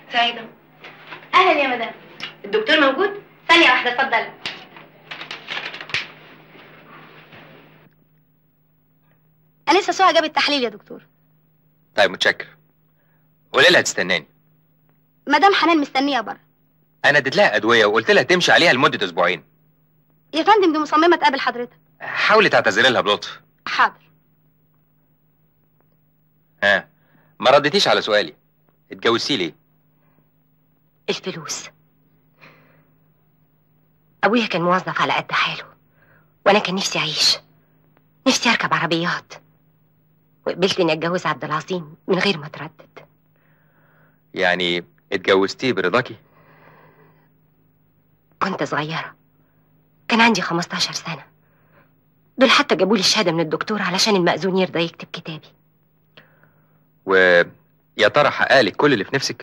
سعيدة أهلا يا مدام الدكتور موجود؟ ثانية واحدة اتفضلي أنسة سهى جابت تحليل يا دكتور طيب متشكر قولي لها تستناني مدام حنان مستنية بره انا اديت لها ادويه وقلت لها تمشي عليها لمده اسبوعين يا فندم دي مصممة تقابل حضرتك حاولي تعتذري لها بلطف حاضر ها ما ردتيش على سؤالي اتجوزتي ليه الفلوس أبويا كان موظف على قد حاله وأنا كان نفسي أعيش نفسي أركب عربيات وقبلت إني أتجوز عبد العظيم من غير ما أتردد يعني اتجوزتيه برضاكي كنت صغيرة كان عندي 15 سنة دول حتى جابوا لي الشهادة من الدكتور علشان المأذون يرضى يكتب كتابي ويا ترى حققلك كل اللي في نفسك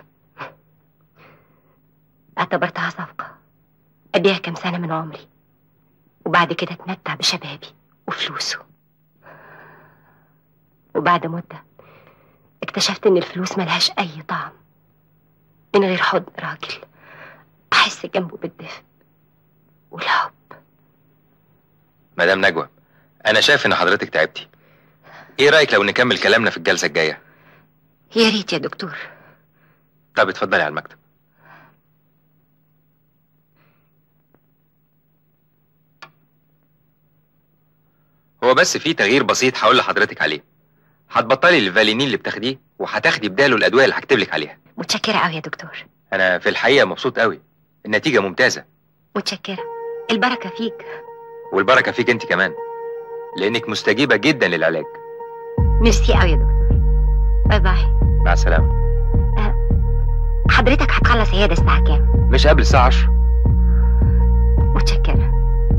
اعتبرتها صفقة أديها كام سنة من عمري وبعد كده اتمتع بشبابي وفلوسه وبعد مدة اكتشفت إن الفلوس ملهاش أي طعم من غير حضن راجل أحس جنبه بالدفء والحب مدام نجوى انا شايف ان حضرتك تعبتي ايه رايك لو نكمل كلامنا في الجلسه الجايه يا ريت يا دكتور طب اتفضلي على المكتب هو بس في تغيير بسيط هقول لحضرتك عليه هتبطلي الفالينين اللي بتاخديه وهتاخدي بداله الادويه اللي هكتب لك عليها متشكرة أوي يا دكتور انا في الحقيقه مبسوط قوي النتيجه ممتازه متشكرة البركة فيك والبركه فيك انت كمان لانك مستجيبه جدا للعلاج ميرسي أوي يا دكتور باي باي مع السلامه حضرتك هتخلص عيادة الساعة كام؟ مش قبل الساعه 10 متشكرة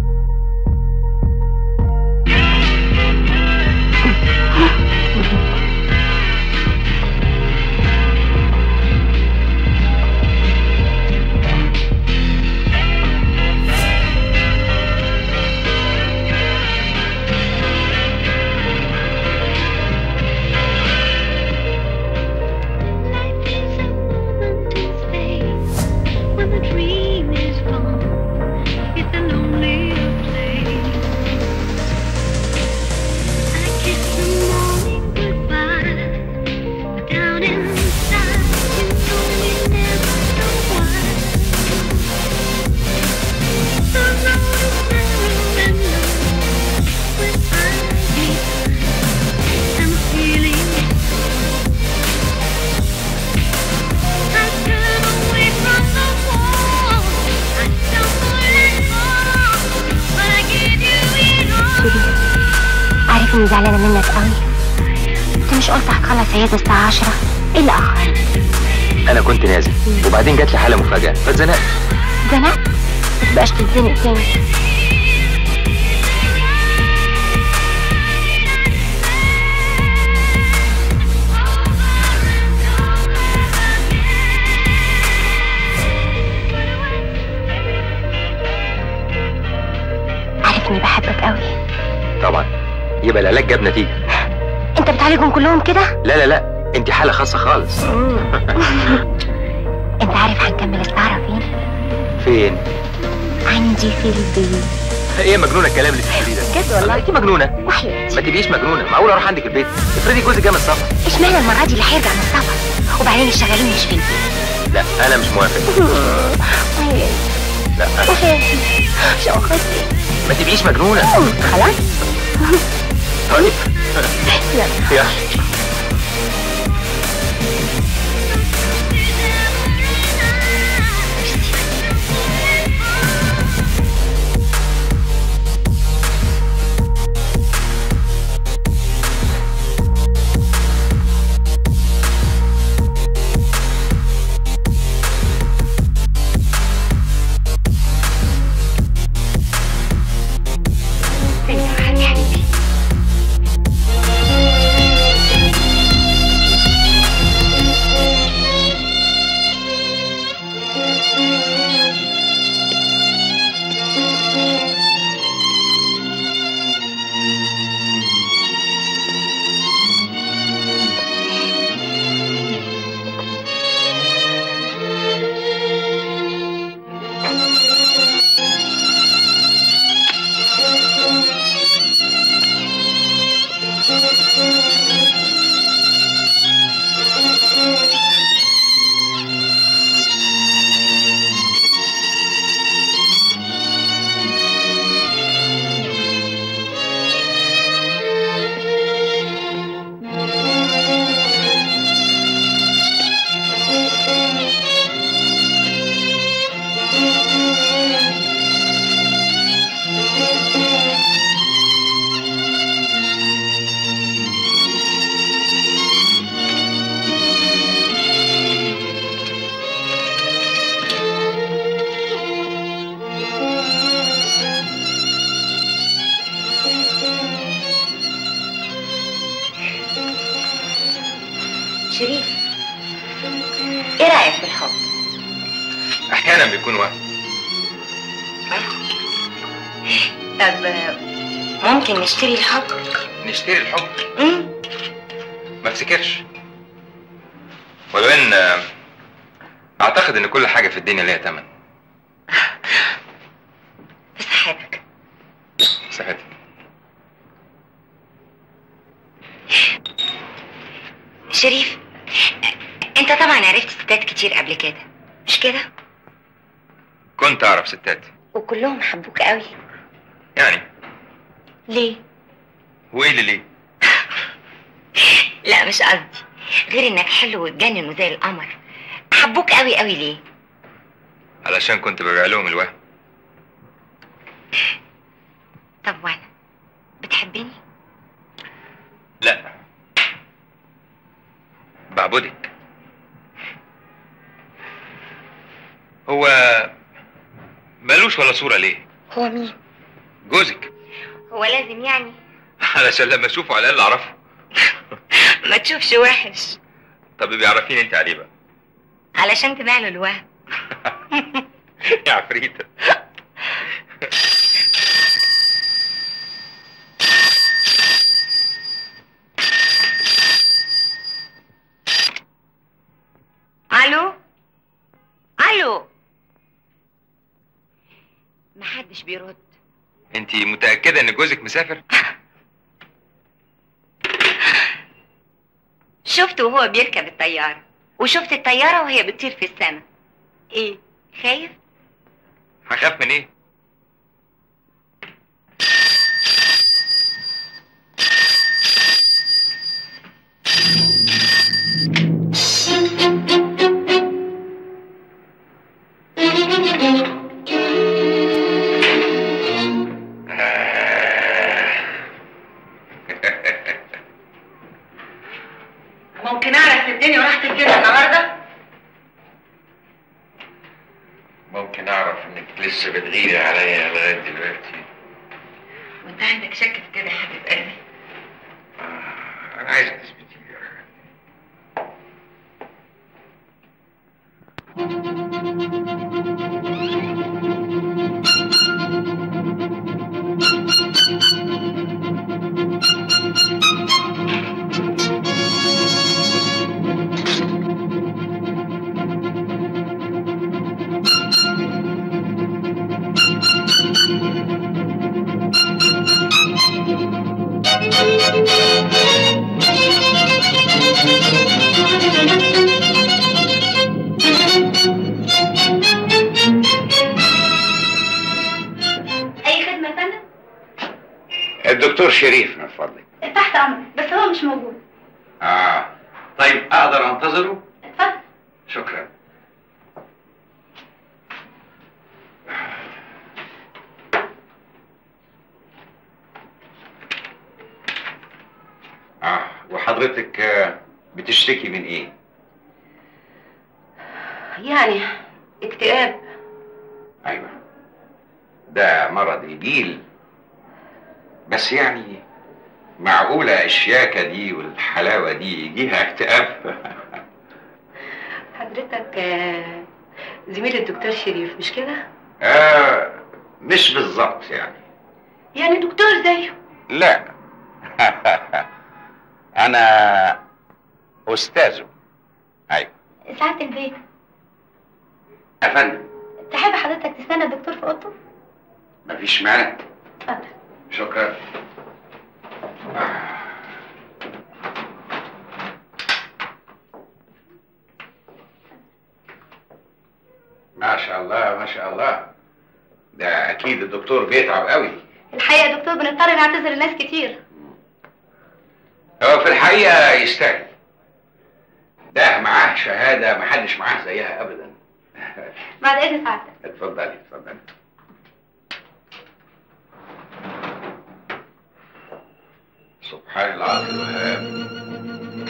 When the dream is gone, it's a lonely place. I kiss the morning goodbye, but down inside, you know we never know why. The road is narrow and long when I get I'm feeling. I turn away from the wall. I stumble and fall, but I give you it all. عارف إني زعلانة منك أوي أنت مش قلت هتخلص عيادة الساعة 10 إيه اللي أخر؟ انا كنت نازل وبعدين جات لي حاله مفاجاه فاتزنقت زنقت؟ متبقاش تتزنق تاني عارف إني بحبك أوي طبعا يبقى العلاج جاب نتيجه أنت بتعالجهم كلهم كده؟ لا لا لا انت حاله خاصه خالص أنت عارف هنكمل السهرة فين؟ فين عندي في البيت ايه مجنونه الكلام اللي بتقوليه ده بجد والله؟ انت مجنونه وحياتي ما تبقيش مجنونه معقول اروح عندك البيت افرضي جوزك جه من السفر اشمعنى المرة دي اللي هيرجع من السفر وبعدين الشغالين مش في البيت لا انا مش موافق لا شوختي ما تبقيش مجنونه خلاص طيب يلا يلا يا حبيبي شريف ايه رايك في الحب احيانا بيكون وهم طب ممكن نشتري الحب نشتري الحب امم ما افتكرش ولو ان آه، اعتقد ان كل حاجه في الدنيا ليها ثمن في صحتك صحتك شريف انت طبعا عرفت ستات كتير قبل كده مش كده كنت اعرف ستات وكلهم حبوك قوي يعني ليه وايه اللي ليه لا مش قصدي غير انك حلو وتجنن وزي القمر حبوك قوي قوي ليه علشان كنت ببيع لهم الوهم طب وانا بتحبني لا بعبدك هو مالوش ولا صورة ليه هو مين جوزك هو لازم يعني علشان لما اشوفه على الاقل اعرفه ما تشوفش وحش طب بيعرفين انت عليه بقى علشان تبيع له الوهم يا عفريتة الو الو محدش بيرد انت متأكدة ان جوزك مسافر شفته وهو بيركب الطيارة وشفت الطيارة وهي بتطير في السماء ايه خايف هخاف من ايه ممكن اعرف الدنيا وراحت فين النهارده ممكن اعرف انك لسه بتغيري عليا لغاية دلوقتي وانت عندك شك في كده يا حبيب قلبي انا عايزك تثبتي لي حاجة. اي خدمه يا فندم الدكتور شريف من فضلك تحت امرك بس هو مش موجود اه طيب اقدر انتظره اتفضل شكرا اه وحضرتك آه، بتشتكي من ايه يعني اكتئاب ايوه ده مرض الجيل بس يعني معقولة الشياكة دي والحلاوة دي يجيها اكتئاب حضرتك آه، زميل الدكتور شريف مش كده آه مش بالظبط يعني يعني دكتور زيه لا انا استاذه ايوه ساعة البيت يا فندم تحب حضرتك تستنى الدكتور في اوضته مفيش مانع اتفضل شكرا ما شاء الله ما شاء الله ده اكيد الدكتور بيتعب قوي الحقيقه يا دكتور بنضطر نعتذر لناس كتير هو في الحقيقة يستاهل ده معاه شهادة محدش معاه زيها أبدا بعد اذن سعادتك اتفضلي اتفضلي سبحان العظيم الوهاب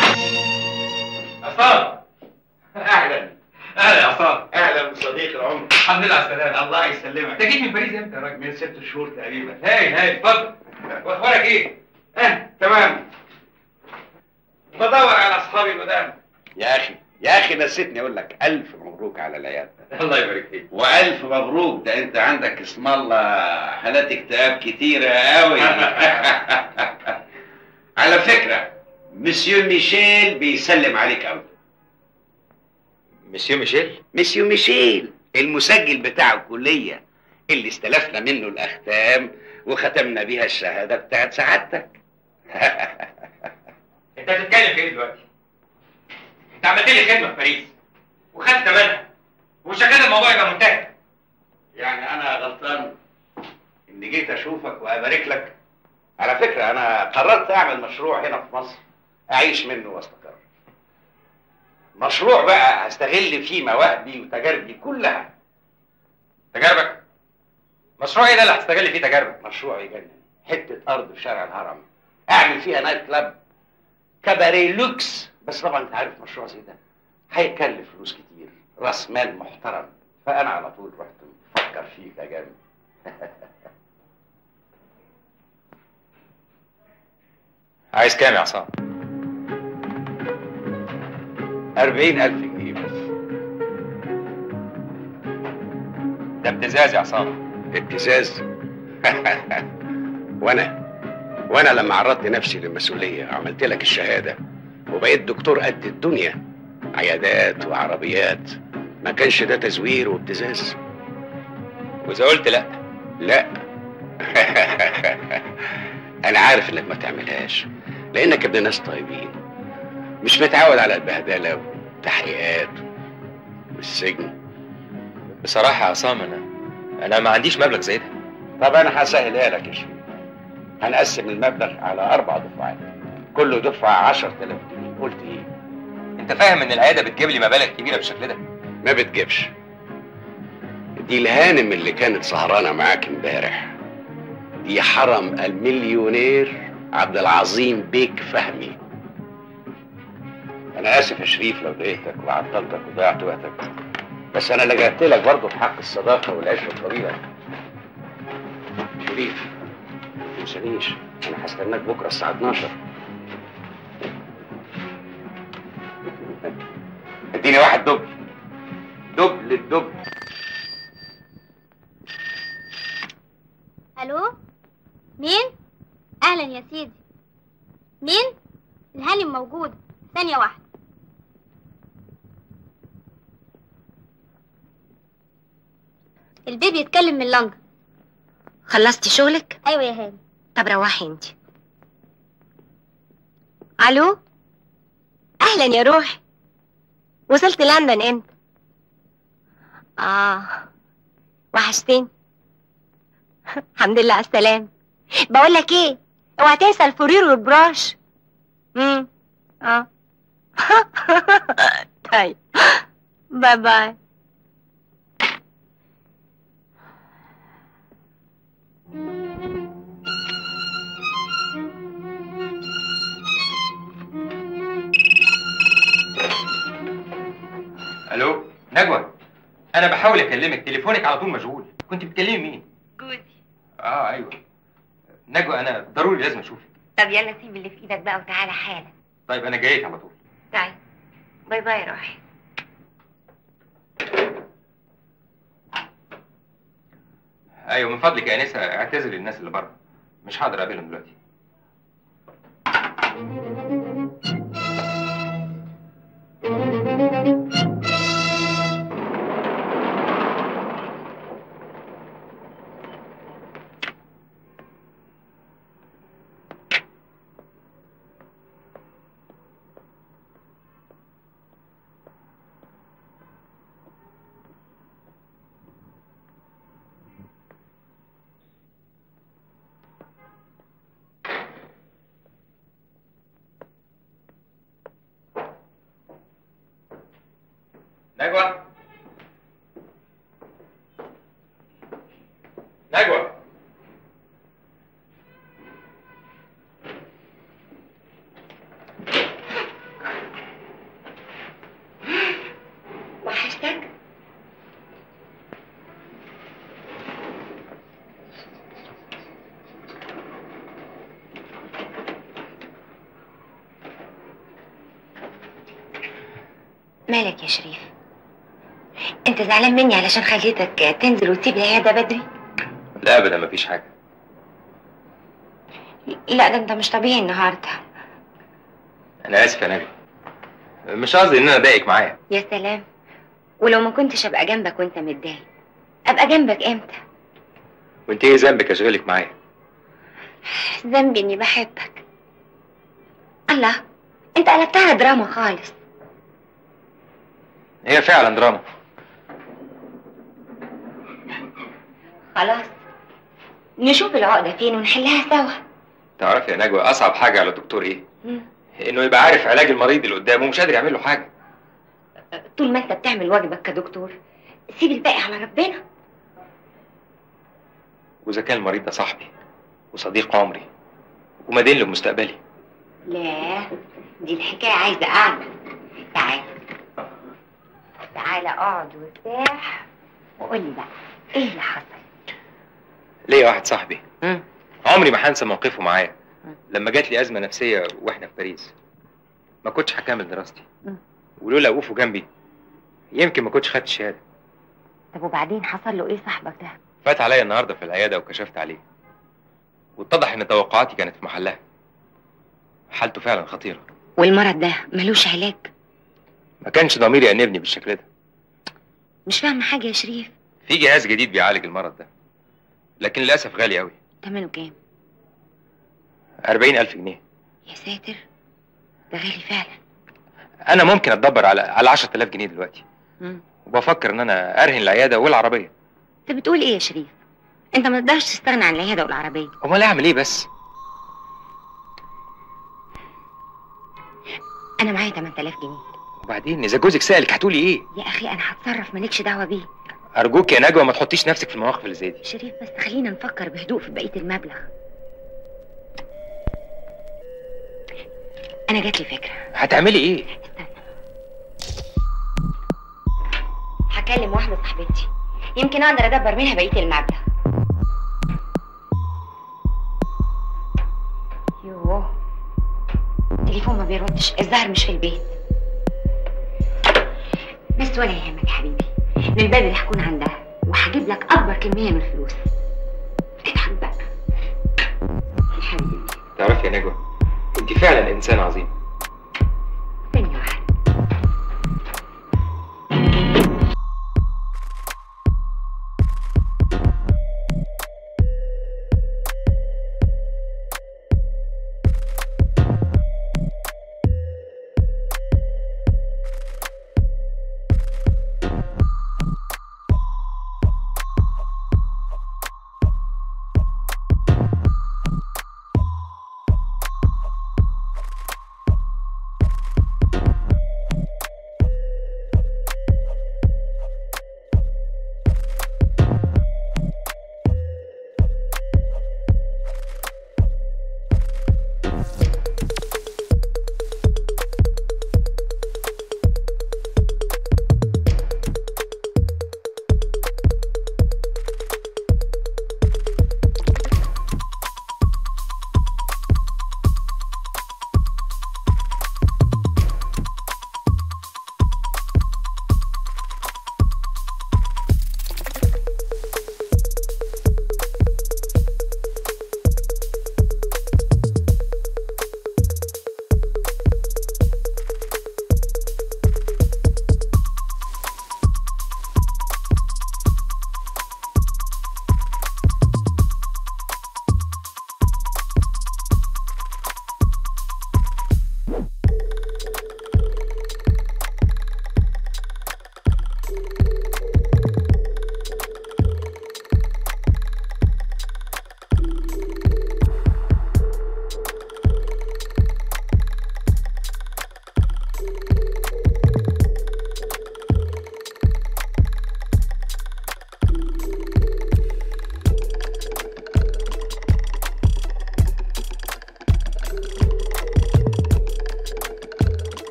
عصام أهلا اهلا يا عصام أهلا بصديق العمر الحمد لله على السلامه الله يسلمك انت جيت من باريس امتى يا راجل من ست شهور تقريبا هايل هايل اتفضل واخبارك ايه اه تمام بدور على اصحابي القدام يا اخي يا اخي نسيتني اقول لك الف مبروك على العياده الله يبارك فيك والف مبروك ده انت عندك اسم الله حالات اكتئاب كتيره قوي على فكره مسيو ميشيل بيسلم عليك قوي مسيو ميشيل مسيو ميشيل المسجل بتاع الكليه اللي استلفنا منه الاختام وختمنا بيها الشهاده بتاعت سعادتك انت بتتكلم في ايه دلوقتي انت عملت لي خدمه في باريس وخدت ثمنها ومش كده الموضوع يبقى منتهي يعني انا غلطان اني جيت اشوفك وابارك لك على فكره انا قررت اعمل مشروع هنا في مصر اعيش منه واستقر مشروع بقى هستغل فيه مواهبي وتجاربي كلها تجاربك مشروع ايه ده اللي هتستغل فيه تجاربك مشروع يجنن حته ارض في شارع الهرم اعمل فيها نايت كلاب كباريه لوكس بس طبعا انت عارف مشروع زي ده هيكلف فلوس كتير راس مال محترم فانا على طول رحت مفكر فيك يا جامد عايز كام يا عصام أربعين ألف جنيه بس ده ابتزاز يا عصام ابتزاز وانا وانا لما عرضت نفسي للمسؤوليه عملت لك الشهاده وبقيت دكتور قد الدنيا عيادات وعربيات ما كانش ده تزوير وابتزاز واذا قلت لا لا انا عارف انك ما تعملهاش لانك ابن ناس طيبين مش متعود على البهدله والتحقيقات والسجن بصراحه يا عصام انا انا ما عنديش مبلغ زي ده طب انا هسهلها لك يا شريف هنقسم المبلغ على اربع دفعات كل دفعه 10000 جنيه قلت ايه انت فاهم ان العياده بتجيب لي مبالغ كبيره بالشكل ده ما بتجيبش دي الهانم اللي كانت سهرانه معاك امبارح دي حرم المليونير عبد العظيم بيك فهمي انا اسف يا شريف لو ضايقتك وعطلتك وضيعت وقتك بس انا لجأت لك برضه في حق الصداقه والعشره الطويله شريف ما تنسانيش انا هستناك بكره الساعه 12 اديني واحد دبل دبل الدبل الو مين اهلا يا سيدي مين الهانم موجود ثانيه واحده البيبي يتكلم من لندن خلصتي شغلك ايوه يا هانم طب روحي انت الو اهلا يا روحي وصلت لندن امتى اه وحشتني الحمد لله على السلامة بقول لك ايه اوعى تنسى الفرير والبراش امم اه طيب باي باي الو نجوى انا بحاول اكلمك تليفونك على طول مشغول كنت بتكلمي مين جوزي اه ايوه نجوى انا ضروري لازم اشوفك طب يلا سيب اللي في ايدك بقى وتعالى حالا طيب انا جايك على طول طيب باي باي روحي ايوه من فضلك يا انسه اعتذر للناس اللي بره مش هقدر اقابلهم دلوقتي نجوى نجوى وحشتك مالك يا شريف انت زعلان مني علشان خليتك تنزل وتسيب العياده بدري لا ابدا مفيش حاجه لا ده انت مش طبيعي النهارده انا اسف يا نجم مش قصدي ان انا اضايقك معايا يا سلام ولو ما كنتش ابقى جنبك وانت متضايق ابقى جنبك امتى وانت ايه ذنبك اشغلك معايا ذنبي اني بحبك الله انت قلبتها دراما خالص هي فعلا دراما خلاص نشوف العقدة فين ونحلها سوا تعرفي يا نجوى اصعب حاجه على الدكتور ايه مم. انه يبقى عارف علاج المريض اللي قدامه ومش قادر يعمل له حاجه طول ما انت بتعمل واجبك كدكتور سيب الباقي على ربنا واذا كان المريض ده صاحبي وصديق عمري ومدين لمستقبلي لا دي الحكاية عايزة قعدة تعال تعال اقعد وارتاح وقول لي بقى ايه اللي حصل ليا واحد صاحبي مم. عمري ما هنسى موقفه معايا مم. لما جات لي ازمه نفسيه واحنا في باريس ما كنتش هكمل دراستي مم. ولولا وقوفه جنبي يمكن ما كنتش خدت الشهاده طب وبعدين حصل له ايه صاحبك ده فات عليا النهارده في العياده وكشفت عليه واتضح ان توقعاتي كانت في محلها حالته فعلا خطيره والمرض ده ملوش علاج ما كانش ضميري يأنبني بالشكل ده مش فاهمة حاجة يا شريف في جهاز جديد بيعالج المرض ده لكن للاسف غالي قوي تمنه كام 40000 جنيه يا ساتر ده غالي فعلا انا ممكن اتدبر على على 10000 جنيه دلوقتي مم. وبفكر ان انا ارهن العياده والعربيه انت بتقول ايه يا شريف انت ما تقدرش تستغنى عن العيادة والعربية امال اعمل ايه بس انا معايا 8000 جنيه وبعدين اذا جوزك سالك هتقولي ايه يا اخي انا هتصرف مالكش دعوة بيه ارجوك يا نجوى ما تحطيش نفسك في المواقف اللي زي دي شريف بس خلينا نفكر بهدوء في بقية المبلغ انا جات لي فكرة هتعملي ايه هكلم واحدة صاحبتي يمكن اقدر ادبر منها بقية المبلغ يوه التليفون ما بيردش الظاهر مش في البيت بس ولا يهمك يا حبيبي من باب اللي هكون عندها وهجيب لك اكبر كمية من الفلوس اضحك بقى يا حبيبي تعرفي يا نجوى انت فعلا انسان عظيم ثانية واحدة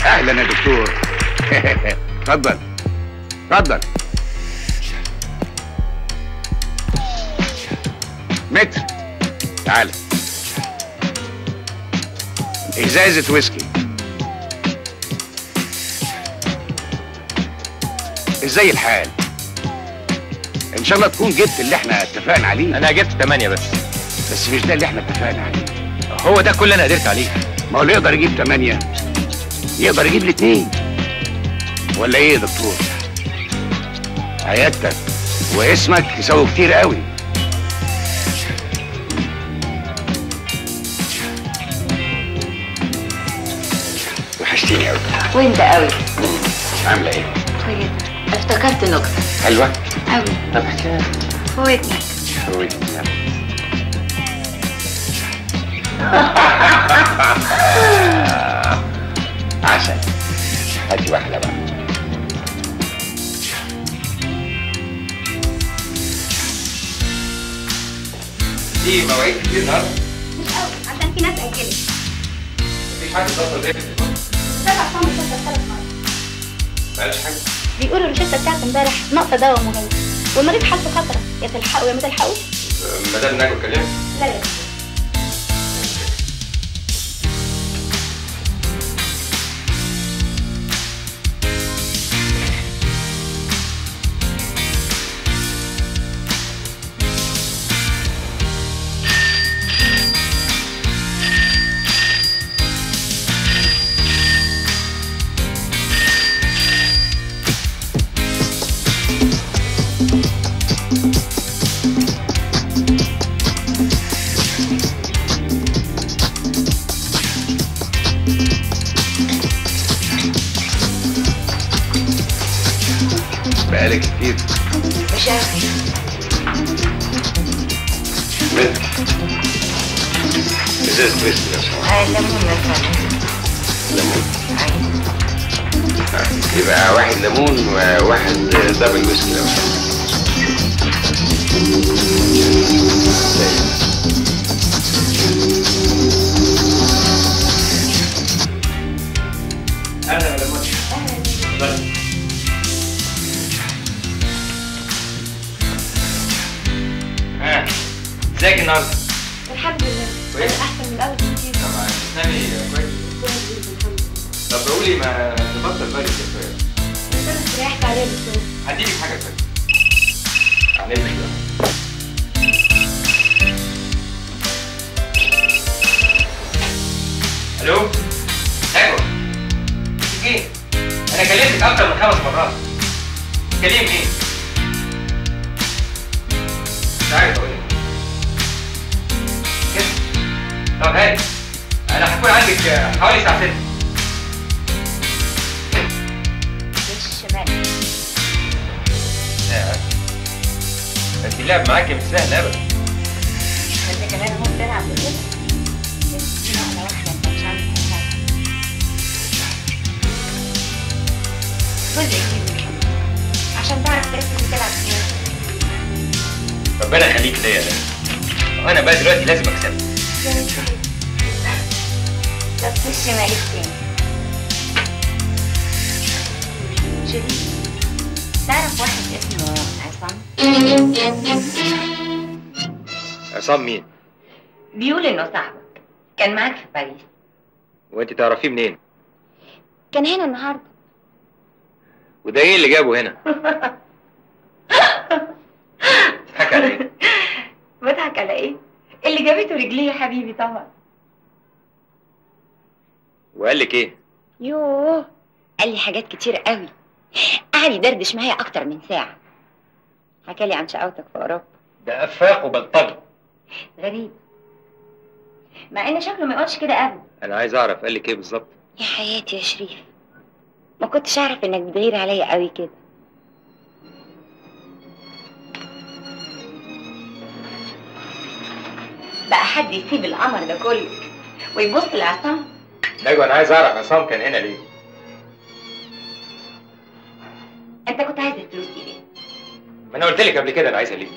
اهلا يا دكتور اتفضل اتفضل متر تعال ازازه ويسكي ازاي الحال ان شاء الله تكون جبت اللي احنا اتفقنا عليه انا جبت ثمانية بس بس مش ده اللي احنا اتفقنا عليه هو ده كل اللي انا قدرت عليه ما هو اللي يقدر يجيب ثمانية يقدر يجيب الاثنين ولا ايه يا دكتور عيادتك واسمك يساووا كتير قوي وحشتيني قوي وانت قوي عامله ايه كويس افتكرت نكته حلوه قوي طب احكيها فوتني عسل هاتي واحده بقى دي مواعيد كتير النهارده مش قوي عشان في ناس اجلت مفيش حد اتصل بيا سبع صام روشته ثلاث مرات مالش حاجه بيقولوا الروشته بتاعت امبارح ناقصه دواء مهم والمريض حالته خطره يا تلحقوا يا ما تلحقوش مدام ناجو كلمت لا لا بقالك كتير مش عارف متر ازازه ويسكي لو سمحت آه، ليمون مثلا ليمون يبقى واحد ليمون وواحد دبل ويسكي لو سمحت اهلا يا مدام ها ازيك النهارده؟ الحمد لله كويس؟ أنا احسن من الاول بكتير طبعا تسلمي كويس كويس جدا الحمد لله طب قولي ما نبطل بالي كده شويه بس انا استريحت عليها بشويه هديلك حاجه كويسه على اذنك بقى. الو ايوه انت ايه انا كلمتك اكتر من خمس مرات تكلمي مين مش عارف اقول ايه كده طب هاني انا هكون عندك حوالي ساعه 6 الشمال يا انت اللعب معاكي مش سهل ابدا انت كمان هو بتلعب كده بس دي واحده واحده انت مش عارف تلعب. جزء كبير من الحب عشان تعرف تركز تلعب فيها ربنا يخليك ليا ده وانا بقى دلوقتي لازم اكسبك طب خش مالك تاني شريف تعرف واحد اسمه عصام عصام مين بيقول انه صاحبك كان معاك في باريس وانت تعرفيه منين كان هنا النهارده وده ايه اللي جابه هنا تضحك على ايه بضحك على ايه اللي جابته رجليه يا حبيبي طبعا وقال لك ايه يوه قال لي حاجات كتير قوي قعد يدردش معايا اكتر من ساعه حكى لي عن شقاوتك في اوروبا ده افاق وبلطجي غريب مع ان شكله ما يقولش كده ابدا انا عايز اعرف قال لك ايه بالظبط يا حياتي يا شريف ما كنتش اعرف انك بتغير عليا قوي كده بقى حد يسيب القمر ده كله ويبص لعصام ايوه انا عايز اعرف عصام كان هنا ليه انت كنت عايز الفلوس دي ليه ما انا قلت لك قبل كده انا عايزها ليه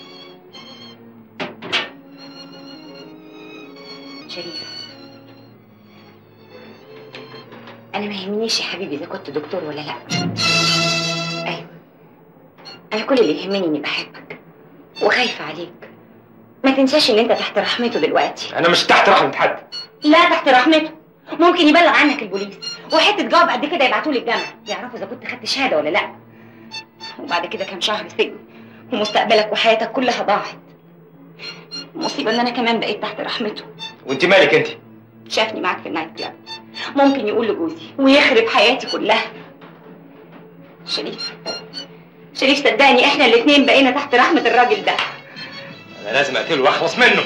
شريف انا ما يهمنيش يا حبيبي اذا كنت دكتور ولا لا ايوه انا كل اللي يهمني اني بحبك وخايفه عليك ما تنساش ان انت تحت رحمته دلوقتي انا مش تحت رحمه حد لا تحت رحمته ممكن يبلغ عنك البوليس وحته جواب قد كده يبعتوا لي الجامعه يعرفوا اذا كنت خدت شهاده ولا لا وبعد كده كام شهر سجن ومستقبلك وحياتك كلها ضاعت المصيبه ان انا كمان بقيت تحت رحمته وانت مالك انت شافني معاك في النايت كلاب ممكن يقول لجوزي ويخرب حياتي كلها شريف شريف صدقني احنا الاتنين بقينا تحت رحمه الراجل ده انا لازم اقتله واخلص منه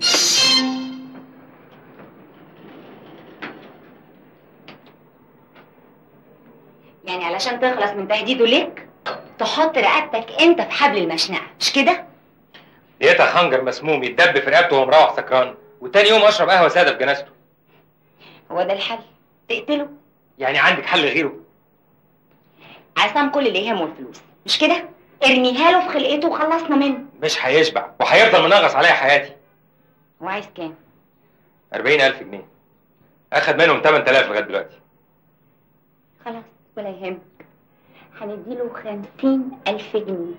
يعني علشان تخلص من تهديده ليك تحط رقبتك انت في حبل المشنقه مش كده لقيتها خنجر مسموم يتدب في رقبته وهو مروح سكران وتاني يوم اشرب قهوه ساده في جنازته هو ده الحل تقتله يعني عندك حل غيره عصام كل اللي يهمه الفلوس مش كده ارميها له في خلقته وخلصنا منه مش هيشبع وهيفضل منغص عليا حياتي هو عايز كام 40000 جنيه اخد منهم 8000 لغايه دلوقتي خلاص ولا يهمك هنديله خمسين ألف جنيه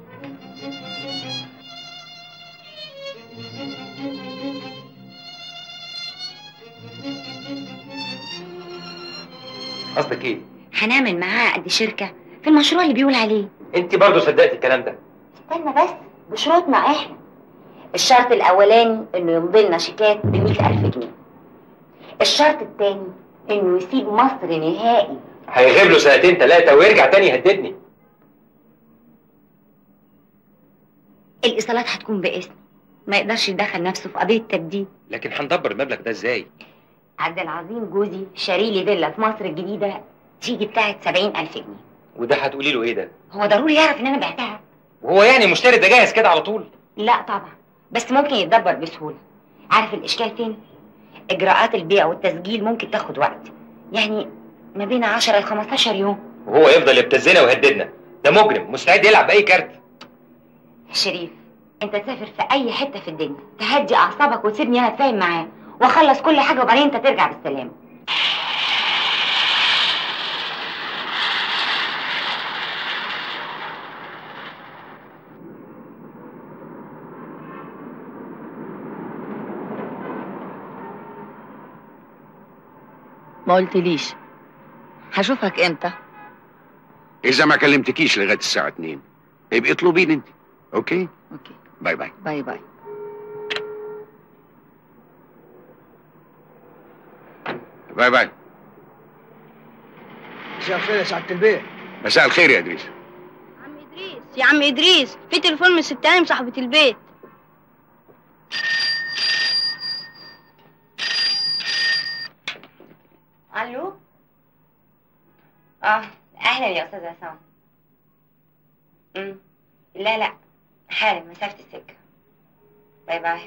قصدك ايه هنعمل معاه قد شركة في المشروع اللي بيقول عليه انت برضه صدقتي الكلام ده استنى بس بشروطنا احنا الشرط الأولاني إنه يمضي لنا شيكات بمئة ألف جنيه الشرط التاني إنه يسيب مصر نهائي هيغيب له سنتين ثلاثه ويرجع تاني يهددني الإيصالات هتكون باسمي ما يقدرش يدخل نفسه في قضية تبديد لكن هندبر المبلغ ده ازاي عبد العظيم جوزي شاري لي فيلا في مصر الجديدة تيجي بتاعت سبعين ألف جنيه وده هتقولي له ايه ده هو ضروري يعرف إن أنا بعتها وهو يعني مشتري ده جاهز كده على طول لا طبعا بس ممكن يتدبر بسهولة عارف الإشكال فين؟ إجراءات البيع والتسجيل ممكن تاخد وقت يعني ما بين 10 ل 15 يوم وهو يفضل يبتزنا ويهددنا ده مجرم مستعد يلعب باي كارت شريف انت تسافر في اي حته في الدنيا تهدي اعصابك وتسيبني انا اتفاهم معاه واخلص كل حاجه وبعدين انت ترجع بالسلامه ما قلتليش هشوفك امتى اذا ما كلمتكيش لغايه الساعه 2 يبقى اطلبيني انت اوكي اوكي باي باي باي باي باي باي مساء الخير يا سعاده البيت مساء الخير يا ادريس عم ادريس يا عم ادريس في تليفون من الست هانم صاحبة البيت الو اه اهلا يا استاذ عصام امم لا لا حالا مسافه السكه باي باي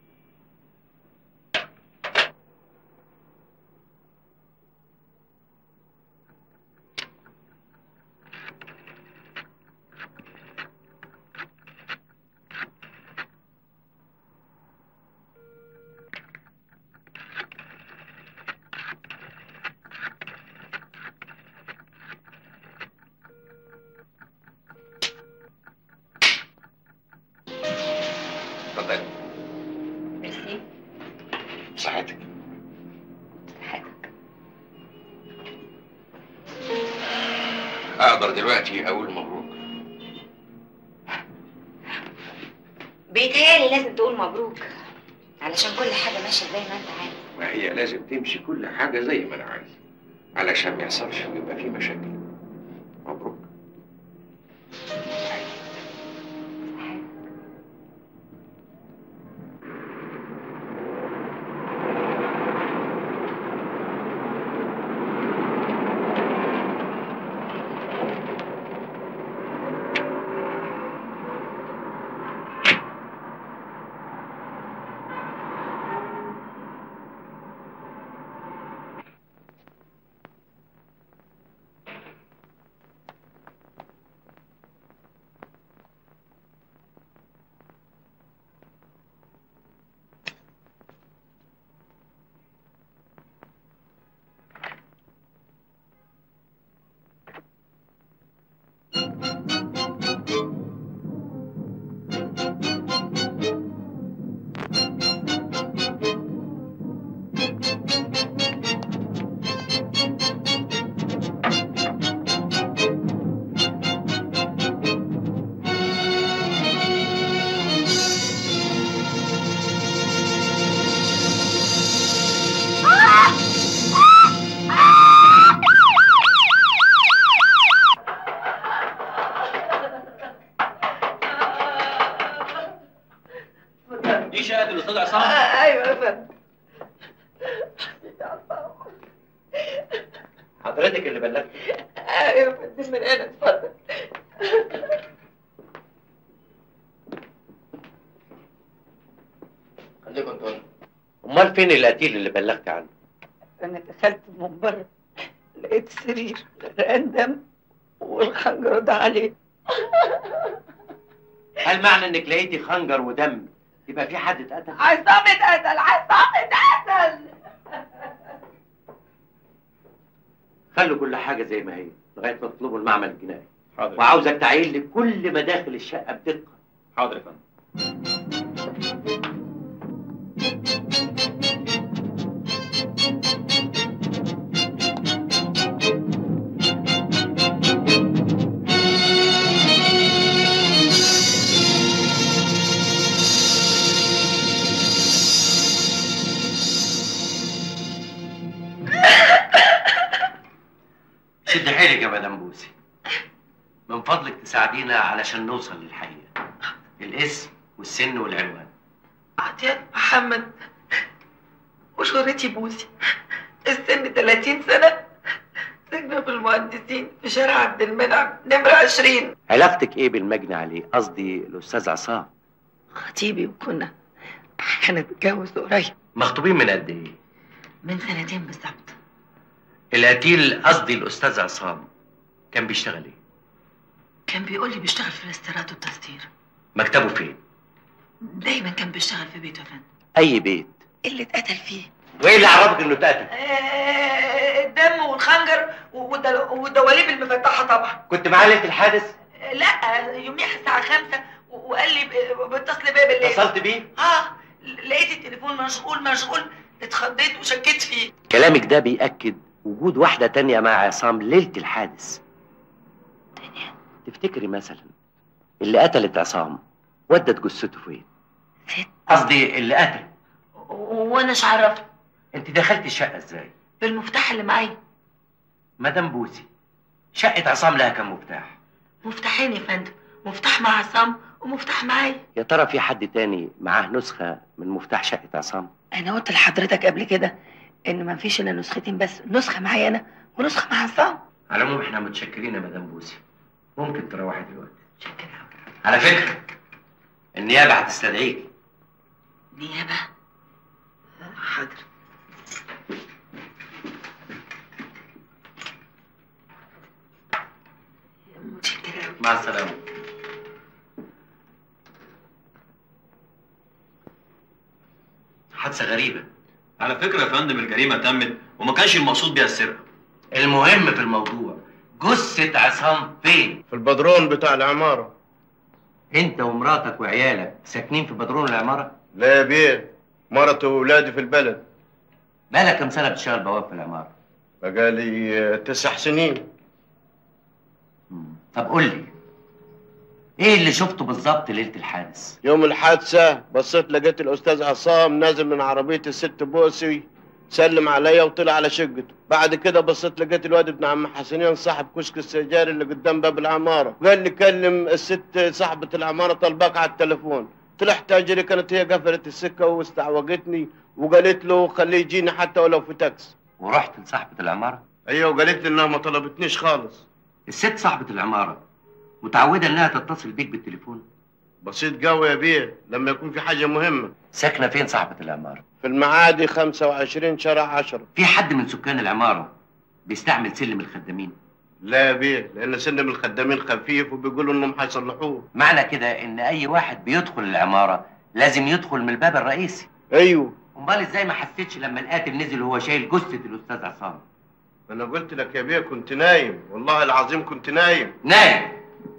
اتفضل ميرسي صحتك صحتك اقدر دلوقتي اقول مبروك بيتهيألي لازم تقول مبروك علشان كل حاجه ماشيه زي ما انت عايز ما هي لازم تمشي كل حاجه زي ما انا عايز علشان ما يحصلش ويبقى في مشاكل مبروك حضرتك اللي بلغت ايوه يا فندم من هنا اتفضل خليكم انتوا امال فين القتيل اللي بلغت عنه انا دخلت من بره لقيت السرير غرقان دم والخنجر ده عليه هل معنى انك لقيتي خنجر ودم يبقى في حد اتقتل عصام اتقتل عصام اتقتل خلوا كل حاجه زي ما هي لغايه ما تطلبوا المعمل الجنائي حاضر وعاوزك تعين لي كل مداخل الشقه بدقه حاضر يا فندم شد حيلك يا مدام بوسي من فضلك تساعدينا علشان نوصل للحقيقه الاسم والسن والعنوان عطيان محمد وشهرتي بوسي السن 30 سنة سجن في المهندسين في شارع عبد المنعم نمرة 20 علاقتك ايه بالمجني عليه قصدي الاستاذ عصام خطيبي وكنا هنتجوز قريب مخطوبين من قد ايه من سنتين بالظبط القتيل قصدي الاستاذ عصام كان بيشتغل ايه كان بيقول لي بيشتغل في الاستيراد والتصدير مكتبه فين دايما كان بيشتغل في بيته يا فندم اي بيت اللي اتقتل فيه وايه اللي عرفك انه اتقتل الدم والخنجر والدل- والدواليب المفتحة طبعا كنت معاه ليله الحادث لا يوميها الساعة خمسة و- وقال لي ب- بتصل بيا بالليل اتصلت بيه اه لقيت التليفون مشغول مشغول اتخضيت وشكيت فيه كلامك ده بيأكد وجود واحدة تانية مع عصام ليلة الحادث تفتكري مثلا اللي قتلت عصام ودت جثته فين؟ ست. قصدي اللي قتل وانا مش عرفت انت دخلت الشقة ازاي؟ بالمفتاح اللي معايا مدام بوسي شقة عصام لها كم مفتاح؟ مفتاحين يا فندم مفتاح مع عصام ومفتاح معايا يا ترى في حد تاني معاه نسخة من مفتاح شقة عصام؟ انا قلت لحضرتك قبل كده ان ما فيش الا نسختين بس نسخه معايا انا ونسخه مع عصام على العموم احنا متشكرين يا مدام بوسي ممكن تروحي دلوقتي شكرا على فكرة النيابة هتستدعيكي نيابه حاضر متشكرة أوي. مع السلامة حادثة غريبة على فكرة يا فندم الجريمة تمت وما كانش المقصود بيها السرقة المهم في الموضوع جثة عصام فين؟ في البدرون بتاع العمارة انت ومراتك وعيالك ساكنين في بدرون العمارة؟ لا يا بيه مرتي وولادي في البلد بقالك كم سنة بتشتغل بواب في العمارة؟ بقالي آه، تسع سنين طب قول لي ايه اللي شفته بالظبط ليلة الحادث؟ يوم الحادثة بصيت لقيت الأستاذ عصام نازل من عربية الست بوسي سلم عليا وطلع على شقته بعد كده بصيت لقيت الواد ابن عم حسنين صاحب كشك السجاري اللي قدام باب العمارة قال لي كلم الست صاحبة العمارة طلباك على التليفون طلعت اجري كانت هي قفلت السكة واستعوجتني وقالت له خليه يجيني حتى ولو في تاكسي ورحت لصاحبة العمارة؟ ايوه وقالت لي انها ما طلبتنيش خالص الست صاحبة العمارة متعودة انها تتصل بيك بالتليفون بسيط قوي يا بيه لما يكون في حاجة مهمة ساكنة فين صاحبة العمارة؟ في المعادي 25 شارع 10 في حد من سكان العمارة بيستعمل سلم الخدامين لا يا بيه لان سلم الخدامين خفيف وبيقولوا انهم هيصلحوه معنى كده ان اي واحد بيدخل العمارة لازم يدخل من الباب الرئيسي ايوه امال ازاي ما حسيتش لما القاتل نزل وهو شايل جثة الاستاذ عصام انا قلت لك يا بيه كنت نايم والله العظيم كنت نايم نايم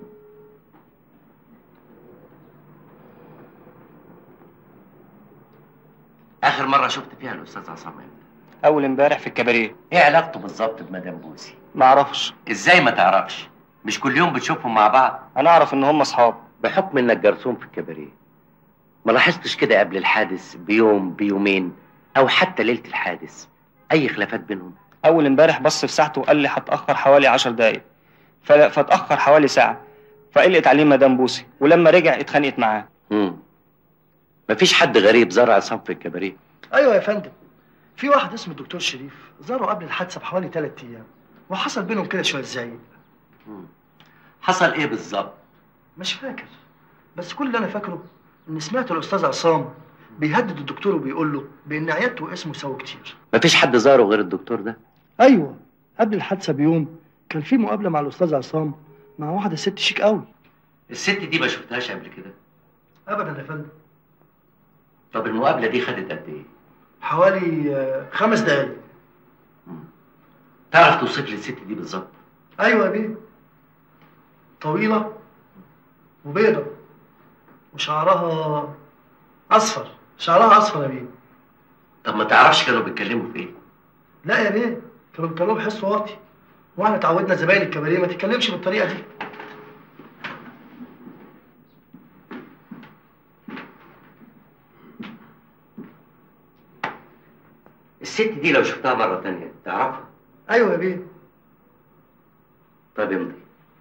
اخر مرة شفت فيها الاستاذ عصام امتى؟ اول امبارح في الكباريه ايه علاقته بالظبط بمدام بوسي؟ ما اعرفش ازاي ما تعرفش؟ مش كل يوم بتشوفهم مع بعض؟ انا اعرف ان هم اصحاب بحكم انك جرسون في الكباريه ما لاحظتش كده قبل الحادث بيوم بيومين او حتى ليله الحادث اي خلافات بينهم اول امبارح بص في ساعته وقال لي هتاخر حوالي عشر دقايق فلا- فاتاخر حوالي ساعه فقلقت عليه مدام بوسي ولما رجع اتخانقت معاه امم مفيش حد غريب زار عصام في الكباريه ايوه يا فندم في واحد اسمه الدكتور شريف زاره قبل الحادثه بحوالي ثلاث ايام وحصل بينهم كده شويه زعيق حصل ايه بالظبط مش فاكر بس كل اللي انا فاكره ان سمعت الاستاذ عصام بيهدد الدكتور وبيقول له بان عيادته واسمه سوا كتير مفيش حد زاره غير الدكتور ده ايوه قبل الحادثه بيوم كان في مقابله مع الاستاذ عصام مع واحده ست شيك قوي الست دي ما شفتهاش قبل كده ابدا يا فندم طب المقابله دي خدت قد ايه حوالي آه، خمس دقايق تعرف توصف لي الست دي بالظبط ايوه يا بيه طويله وبيضه وشعرها اصفر شعرها اصفر يا بيه طب ما تعرفش كانوا بيتكلموا في ايه لا يا بيه كانوا بيتكلموا بحس واطي واحنا اتعودنا زباين الكباريه ما تتكلمش بالطريقه دي الست دي لو شفتها مره تانية تعرفها ايوه يا بيه طيب امضي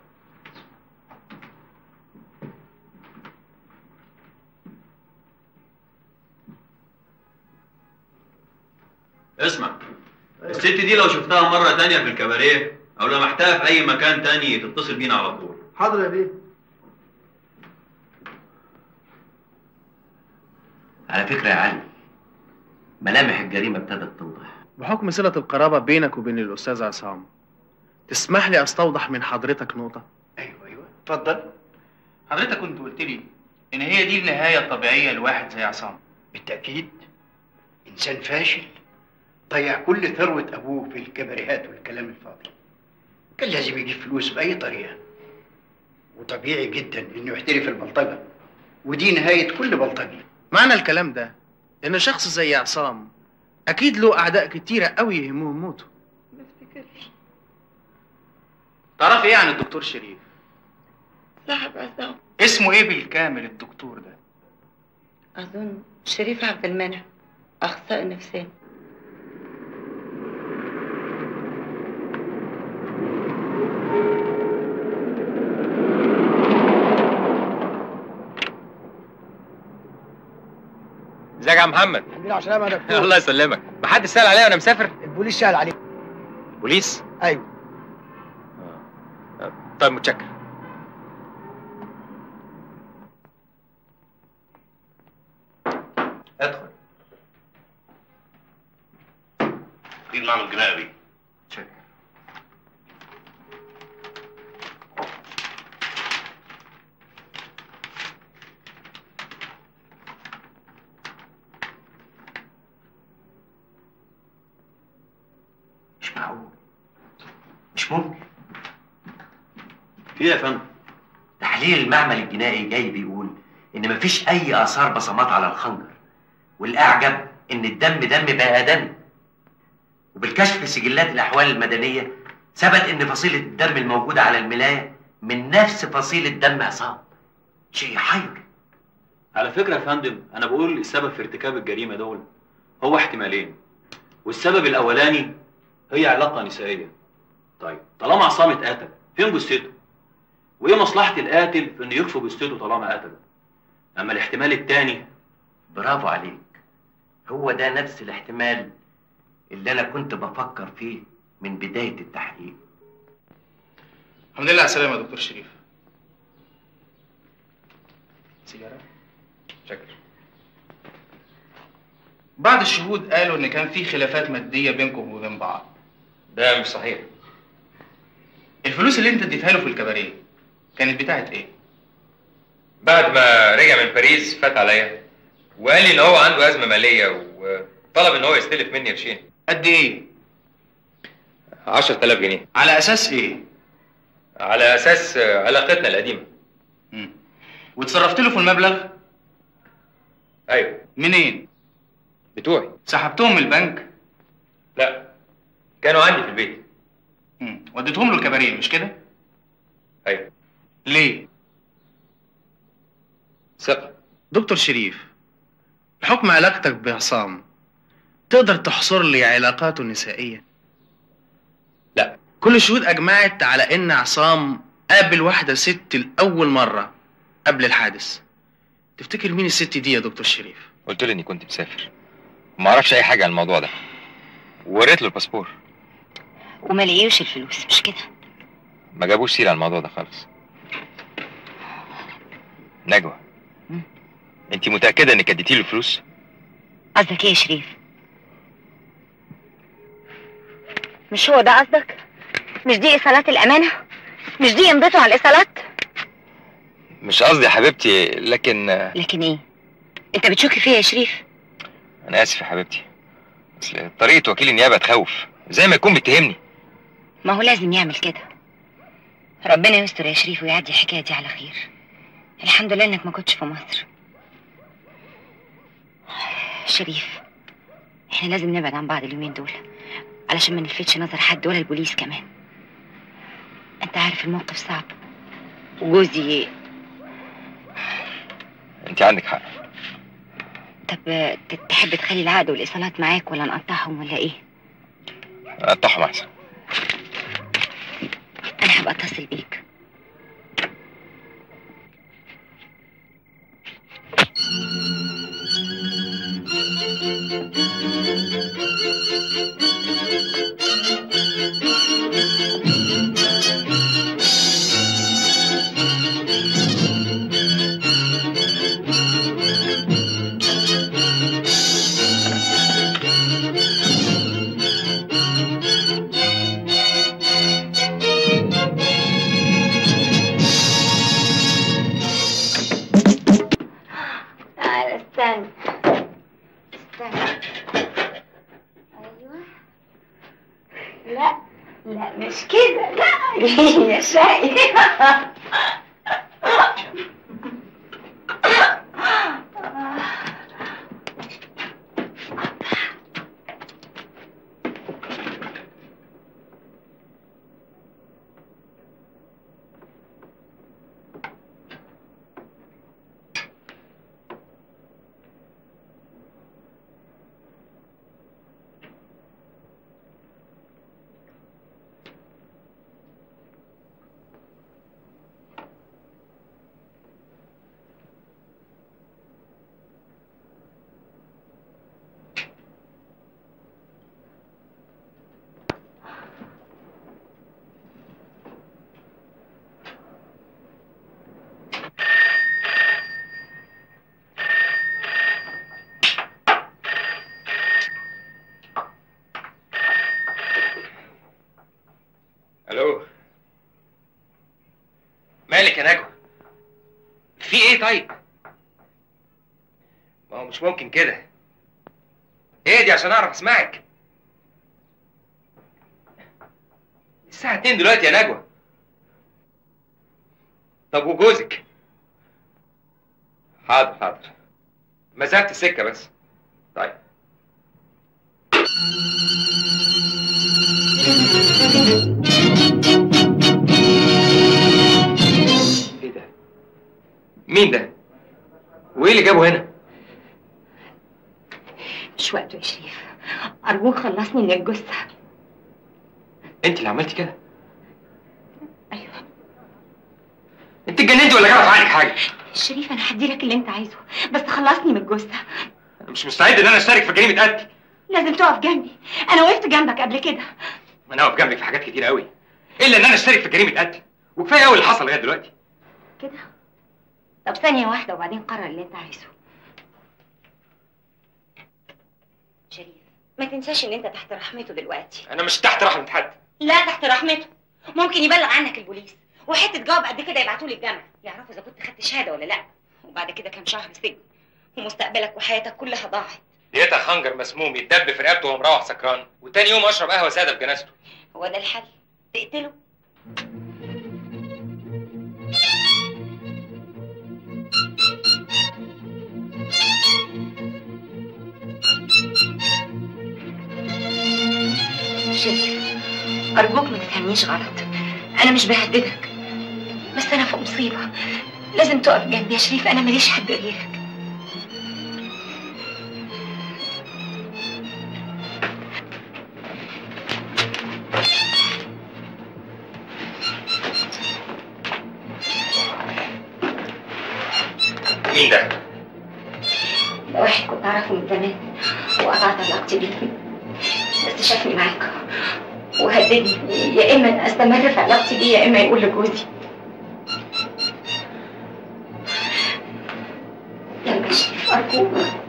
اسمع الست دي لو شفتها مرة تانية في الكباريه أو لمحتها في أي مكان تاني تتصل بينا على طول حاضر يا بيه على فكره يا علي ملامح الجريمه ابتدت توضح بحكم صلة القرابة بينك وبين الأستاذ عصام تسمح لي أستوضح من حضرتك نقطة ايوه ايوه اتفضل حضرتك كنت قلت لي ان هي دي النهايه الطبيعيه لواحد زي عصام بالتأكيد إنسان فاشل ضيع كل ثروة أبوه في الكباريهات والكلام الفاضي كان لازم يجيب فلوس بأي طريقة وطبيعي جدا إنه يحترف البلطجة ودي نهاية كل بلطجي معنى الكلام ده إن شخص زي عصام أكيد له أعداء كتيرة أوي يهمهم موته تعرفي ايه عن الدكتور شريف صاحب عصام اسمه ايه بالكامل الدكتور ده أظن شريف عبد المنعم أخصائي نفساني ازيك يا محمد الحمد لله على السلامة يا دكتور الله يسلمك محدش سأل عليا وانا مسافر البوليس سأل عليك بوليس ايوه طيب متشكر ادخل دي المعنى الجنائي مش معقول مش ممكن في ايه يا فندم تحليل المعمل الجنائي جاي بيقول ان مفيش اي اثار بصمات على الخنجر والاعجب ان الدم دم بني ادم وبالكشف في سجلات الاحوال المدنيه ثبت ان فصيله الدم الموجوده على الملايه من نفس فصيله دم عصام شيء يحير على فكرة يا فندم أنا بقول السبب في ارتكاب الجريمة دول هو احتمالين والسبب الأولاني هي علاقة نسائية طيب طالما عصام اتقتل فين جثته؟ وإيه مصلحة القاتل في إنه يخفي جثته طالما قتله؟ أما الاحتمال التاني برافو عليك هو ده نفس الاحتمال اللي انا كنت بفكر فيه من بدايه التحقيق الحمد لله على السلامه يا دكتور شريف سيجاره شكرا بعض الشهود قالوا ان كان في خلافات ماديه بينكم وبين بعض ده مش صحيح الفلوس اللي انت اديتها له في الكباريه كانت بتاعت ايه بعد ما رجع من باريس فات عليا وقال لي ان هو عنده ازمه ماليه وطلب ان هو يستلف مني قرشين قد ايه 10000 جنيه على اساس ايه على اساس علاقتنا القديمه وتصرفت له في المبلغ ايوه منين بتوعي سحبتهم من البنك لا كانوا عندي في البيت مم. وديتهم له الكباريه مش كده ايوه ليه ثقه دكتور شريف بحكم علاقتك بعصام تقدر تحصر لي علاقاته النسائية لا كل الشهود أجمعت على إن عصام قابل واحدة ست لأول مرة قبل الحادث تفتكر مين الست دي يا دكتور شريف قلت له اني كنت مسافر وما اعرفش اي حاجه عن الموضوع ده ووريت له الباسبور وما لقيوش الفلوس مش كده ما جابوش سيره على الموضوع ده خالص نجوى انت متاكده انك اديتي له الفلوس قصدك ايه يا شريف مش هو ده قصدك مش دي ايصالات الامانه مش دي امضته على الايصالات مش قصدي يا حبيبتي لكن لكن ايه انت بتشك فيا يا شريف انا اسف يا حبيبتي اصل طريقه وكيل النيابه تخوف زي ما يكون بيتهمني ما هو لازم يعمل كده ربنا يستر يا شريف ويعدي الحكايه دي على خير الحمد لله انك ما كنتش في مصر شريف احنا لازم نبعد عن بعض اليومين دول علشان ما نلفتش نظر حد ولا البوليس كمان انت عارف الموقف صعب وجوزي انت عندك حق طب ت- تحب تخلي العقد والايصالات معاك ولا نقطعهم ولا ايه قطعهم احسن انا هبقى اتصل بيك تعالى استنى استنى ايوه لا لا مش كده لا يا شقي الو مالك يا نجوى في ايه طيب ما هو مش ممكن كده ايه دي عشان اعرف اسمعك الساعة 2 دلوقتي يا نجوى طب وجوزك حاضر حاضر مسافة السكة بس طيب ايه ده مين ده وايه اللي جابه هنا مش وقته يا شريف ارجوك خلصني من الجثه انت اللي عملتي كده ايوه انت اتجننتي ولا جرى في عقلك حاجه شريف انا هدي لك اللي انت عايزه بس خلصني من الجثه انا مش مستعد ان انا اشترك في جريمه قتل لازم تقف جنبي انا وقفت جنبك قبل كده انا واقف جنبك في حاجات كتير قوي الا ان انا اشترك في جريمه قتل وكفايه قوي اللي حصل لغايه دلوقتي كده طب ثانيه واحده وبعدين قرر اللي انت عايزه شريف ما تنساش ان انت تحت رحمته دلوقتي انا مش تحت رحمه حد لا تحت رحمته ممكن يبلغ عنك البوليس وحته جواب قد كده يبعتوا لي الجامعه يعرفوا اذا كنت خدت شهاده ولا لا وبعد كده كام شهر سجن ومستقبلك وحياتك كلها ضاعت لقيتها خنجر مسموم يتدب في رقبته وهو مروح سكران وتاني يوم اشرب قهوه ساده في جنازته هو ده الحل تقتله شريف أرجوك ما تفهمنيش غلط أنا مش بهددك بس أنا في مصيبة لازم تقف جنبي يا شريف أنا ماليش حد غيرك مين ده؟ ده واحد كنت أعرفه من زمان وقطعت علاقتي بيه بس شافني معاك وهددني يا اما استمر في علاقتي بيه يا اما يقول لجوزي يلا يا شريف ارجوك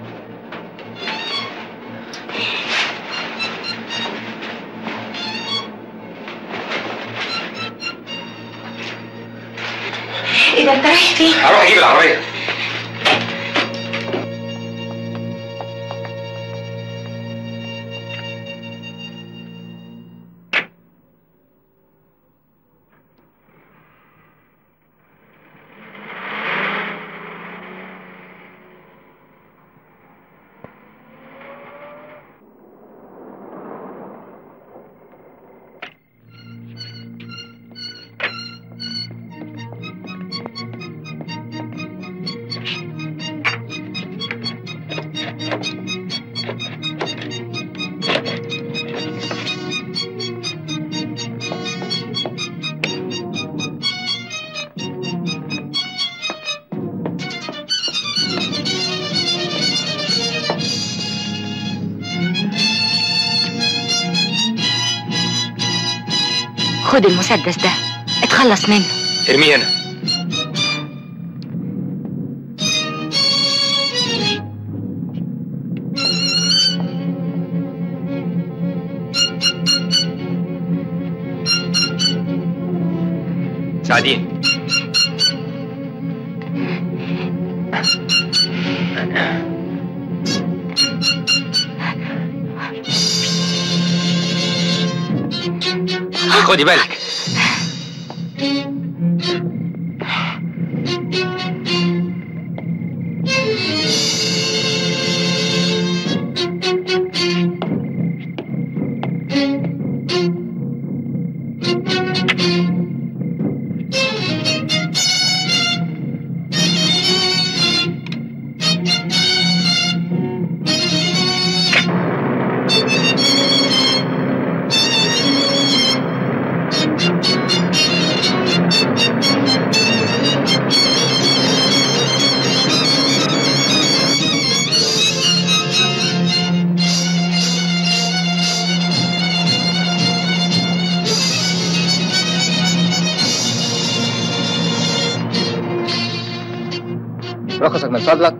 ايه ده انت رايح فين؟ هروح اجيب العربيه خد المسدس ده اتخلص منه ارميه هنا سعدين خدي بالك رخصك من فضلك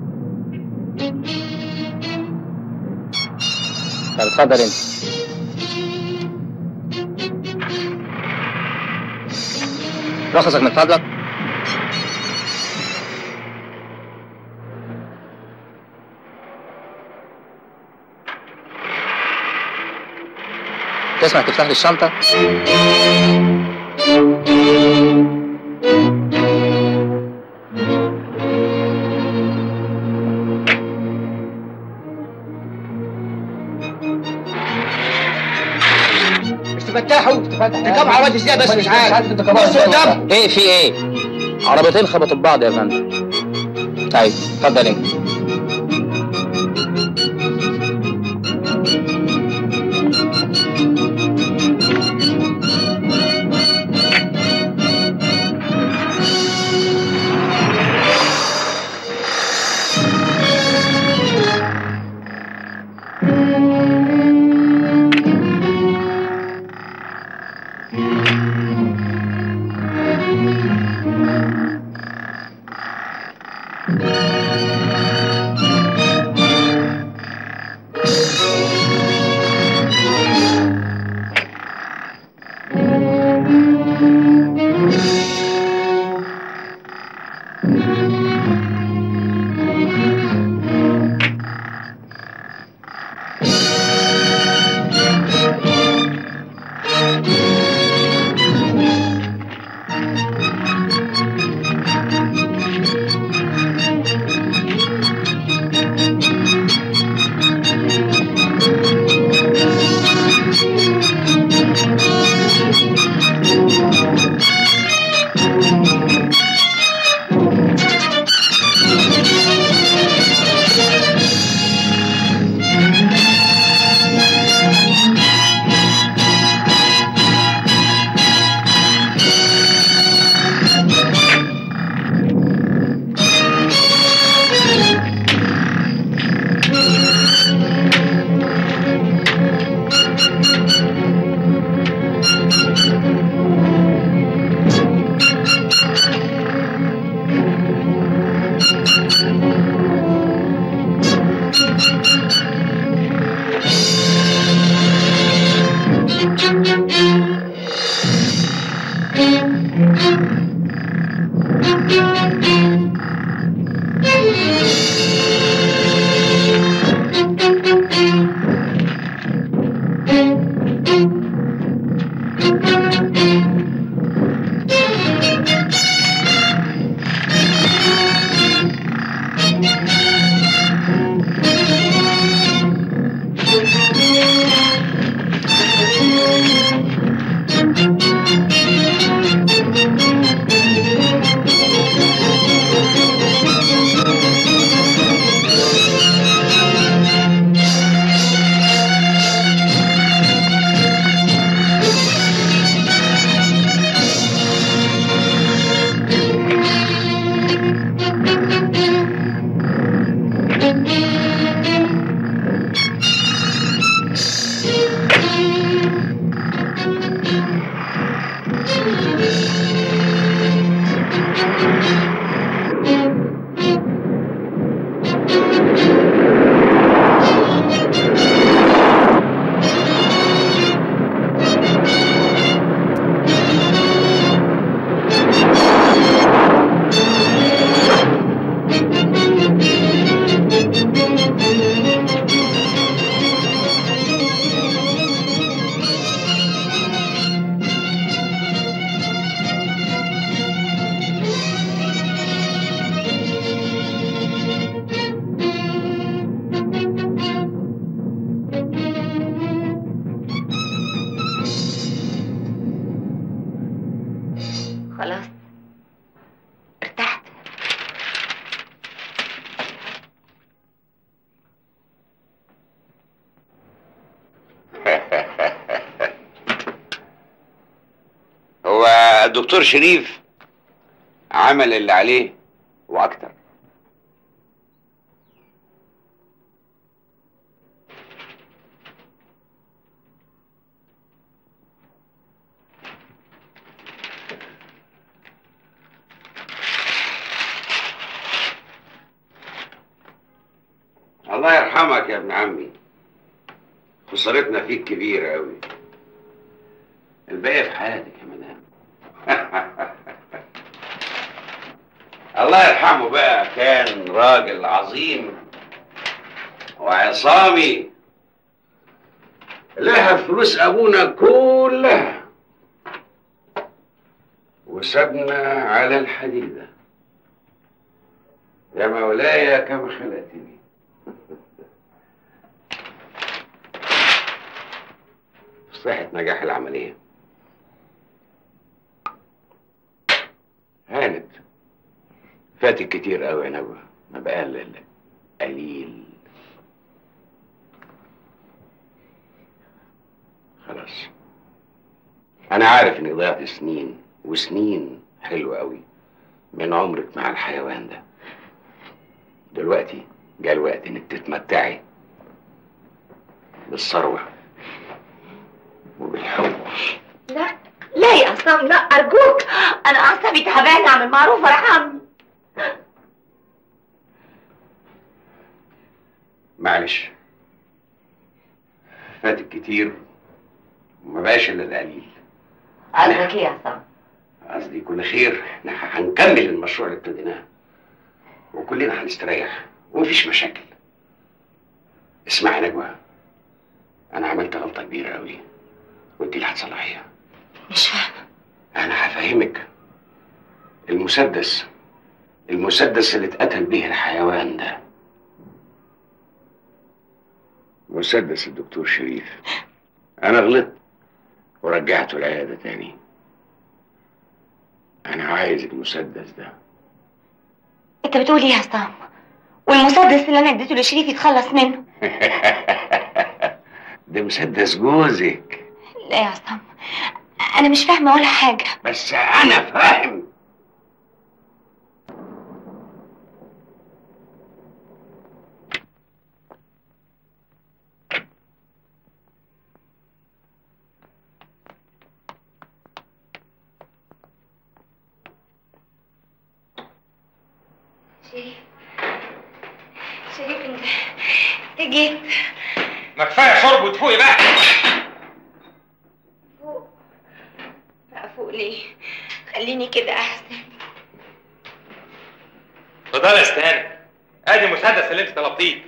طب اتفضل انت رخصك من فضلك تسمع تفتح لي الشنطة مش تفتحوا تركبوا عربيات ازاي بس مش عارف بص قدام ايه في ايه عربيتين خبطوا ببعض يا فندم طيب اتفضل انت خلاص ارتحت هو الدكتور شريف عمل اللي عليه واكتر الله يرحمك يا ابن عمي خسارتنا فيك كبيرة أوي الباقي في حياتك يا مدام الله يرحمه بقى كان راجل عظيم وعصامي لها فلوس أبونا كلها وسابنا على الحديدة يا مولاي كم خلقتني في صحة نجاح العملية هانت فاتك كتير قوي يا نجوى ما بقى إلا قليل خلاص انا عارف اني ضيعت سنين وسنين حلوة قوي من عمرك مع الحيوان ده دلوقتي جاء الوقت انك تتمتعي بالثروة وبالحب لا لا يا عصام لا ارجوك انا اعصابي تعبانه اعمل معروف ارحمني معلش فاتك كتير وما بقاش الا القليل قصدك ايه يا عصام قصدي كل خير احنا هنكمل المشروع اللي ابتديناه وكلنا هنستريح ومفيش مشاكل اسمعي يا نجوى انا عملت غلطه كبيره قوي وانت اللي هتصلحيها مش فاهمه انا هفهمك المسدس المسدس اللي اتقتل به الحيوان ده مسدس الدكتور شريف انا غلطت ورجعته العياده تاني انا عايز المسدس ده انت بتقول ايه يا عصام والمسدس اللي انا اديته لشريف يتخلص منه ده مسدس جوزك لا يا عصام انا مش فاهمه ولا حاجه بس انا فاهم شريف شريف انت انت جيت ما كفايه شرب وتفوقي بقى فوق لا فوق ليه خليني كده احسن اتفضلي يا استهانه ادي المسدس اللي انت طلبتيه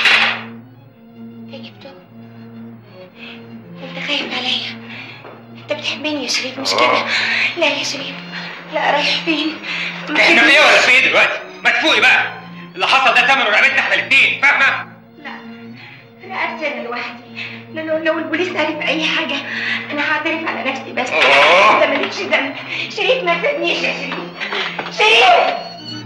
انت جبته انت خايف عليا انت بتحبني يا شريف مش كده لا يا شريف لا رايح فين ما احنا تسيبنيش. في ايه ولا في ايه دلوقتي؟ ما تفوقي بقى اللي حصل ده ثمنه رقبتنا احنا الاثنين فاهمه؟ انا اسفه انا لوحدي لو لو البوليس عرف اي حاجه انا هعترف على نفسي بس أوه. انت مالكش ذنب شريف ما تسيبنيش يا شريف شريف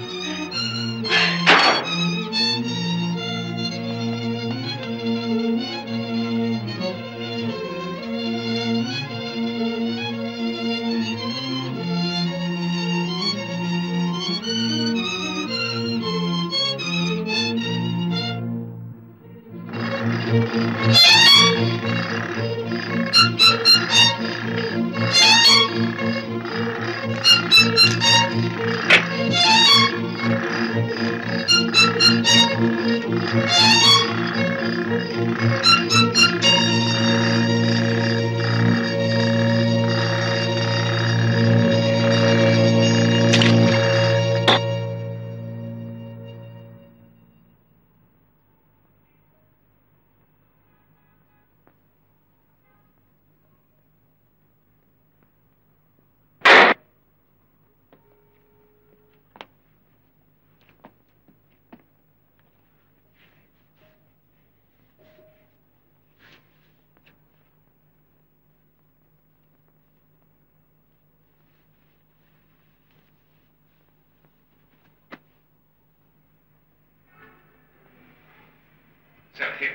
مساء الخير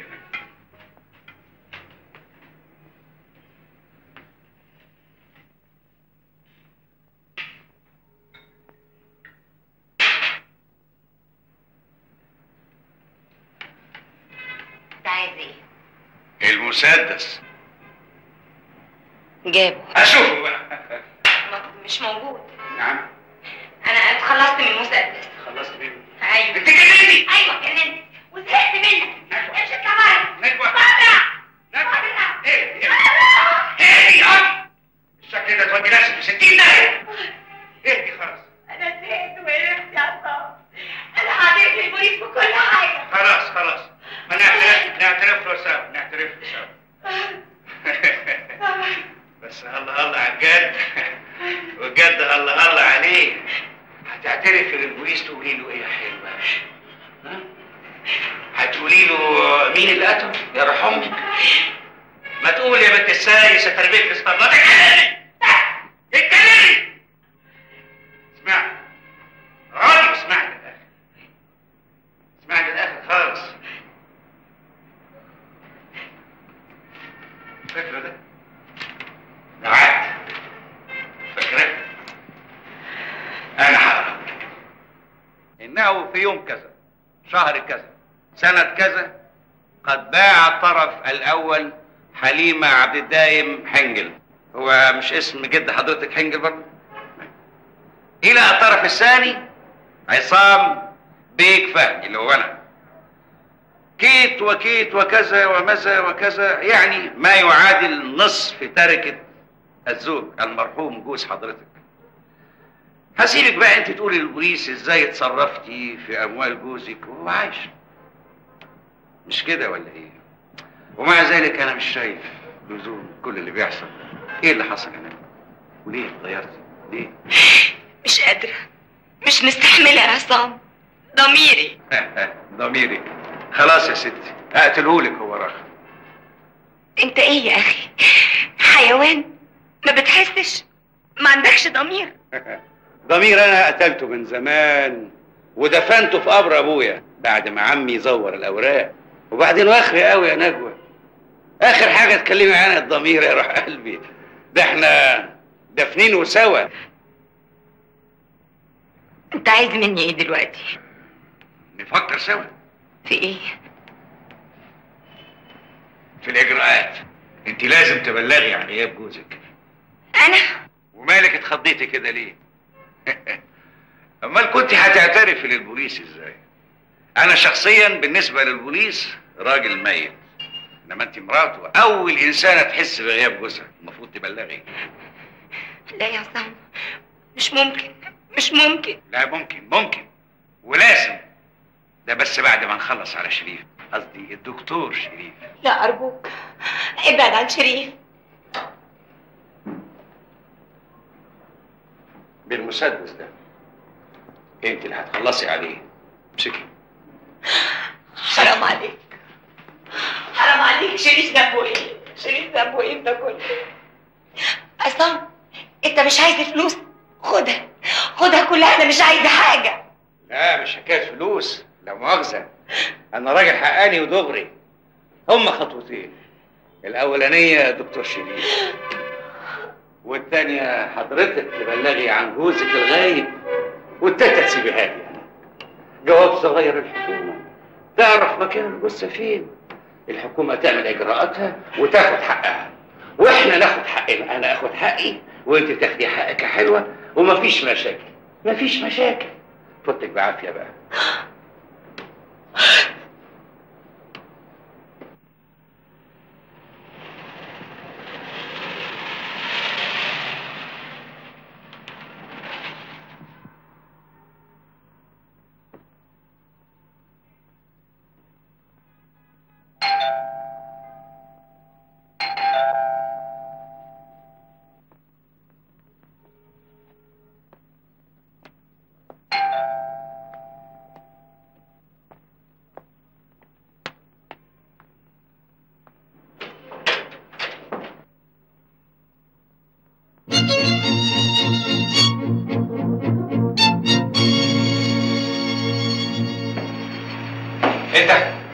انت عايز ايه المسدس جابه اشوفه بقى مش موجود نعم انا اتخلصت من المسدس خلصت منه ايوه انت جننتي ايوه جننت وزهقت منك امشي اطلع بره نجوى بره ايه ايه يا عم الشكل ده تودي نفسك في 60 داهيه ايه دي خلاص انا زهقت وقرفت يا عصام انا هعترف للبوليس بكل حاجه خلاص خلاص ما نعترف نعترف له سوا نعترف له سوا بس الله الله على الجد والجد الله الله عليه هتعترفي للبوليس تقولي له ايه يا حلوه ها؟ هتقولي له مين اللي قتله يا روح امك ما تقول يا بنت السايس تربيك في اسطبلات اتكلمي اتكلمي اسمعي اقعدي واسمعي للاخر اسمعي للاخر خالص فاكره ده؟ ده عقد فاكره؟ انا هقرا انه في يوم كذا شهر كذا سنة كذا قد باع الطرف الأول حليمة عبد الدايم حنجل هو مش اسم جد حضرتك حنجل برضه إلى الطرف الثاني عصام بيك فهمي اللي هو أنا كيت وكيت وكذا ومذا وكذا يعني ما يعادل نصف تركة الزوج المرحوم جوز حضرتك هسيبك بقى انت تقولي للبوليس ازاي اتصرفتي في اموال جوزك وهو عايش مش كده ولا ايه ومع ذلك انا مش شايف لزوم كل اللي بيحصل ده. ايه اللي حصل هنا وليه اتغيرتي ليه مش قادره مش مستحمله يا عصام ضميري ضميري خلاص يا ستي اقتلهولك هو راخ انت ايه يا اخي حيوان ما بتحسش ما عندكش ضمير ضمير انا قتلته من زمان ودفنته في قبر ابويا بعد ما عمي زور الاوراق وبعدين واخري قوي يا نجوى اخر حاجه تكلمي عنها الضمير يا روح قلبي ده احنا دافنينه سوا انت عايز مني ايه دلوقتي نفكر سوا في ايه في الاجراءات انت لازم تبلغي عن غياب جوزك انا ومالك اتخضيتي كده ليه امال كنت هتعترفي للبوليس ازاي انا شخصيا بالنسبه للبوليس راجل ميت انما انت مراته اول انسانه تحس بغياب جوزها المفروض تبلغي لا يا عصام مش ممكن مش ممكن لا ممكن ممكن ولازم ده بس بعد ما نخلص على شريف قصدي الدكتور شريف لا ارجوك ابعد عن شريف بالمسدس ده انت اللي هتخلصي عليه امسكي حرام عليك حرام عليك شريف ذنبه ايه شريف ذنبه ايه ده كله عصام انت مش عايز فلوس خدها خدها كلها انا مش عايزه حاجه لا مش حكايه فلوس لا مؤاخذه انا راجل حقاني ودغري هما خطوتين الاولانيه دكتور شريف والتانية حضرتك تبلغي عن جوزك الغايب والتالتة تسيبيها لي جواب صغير الحكومة تعرف مكان الجثة فين الحكومة تعمل إجراءاتها وتاخد حقها وإحنا ناخد حقنا أنا آخد حقي وأنت تاخدي حقك يا حلوة ومفيش مشاكل مفيش مشاكل فوتك بعافية بقى انت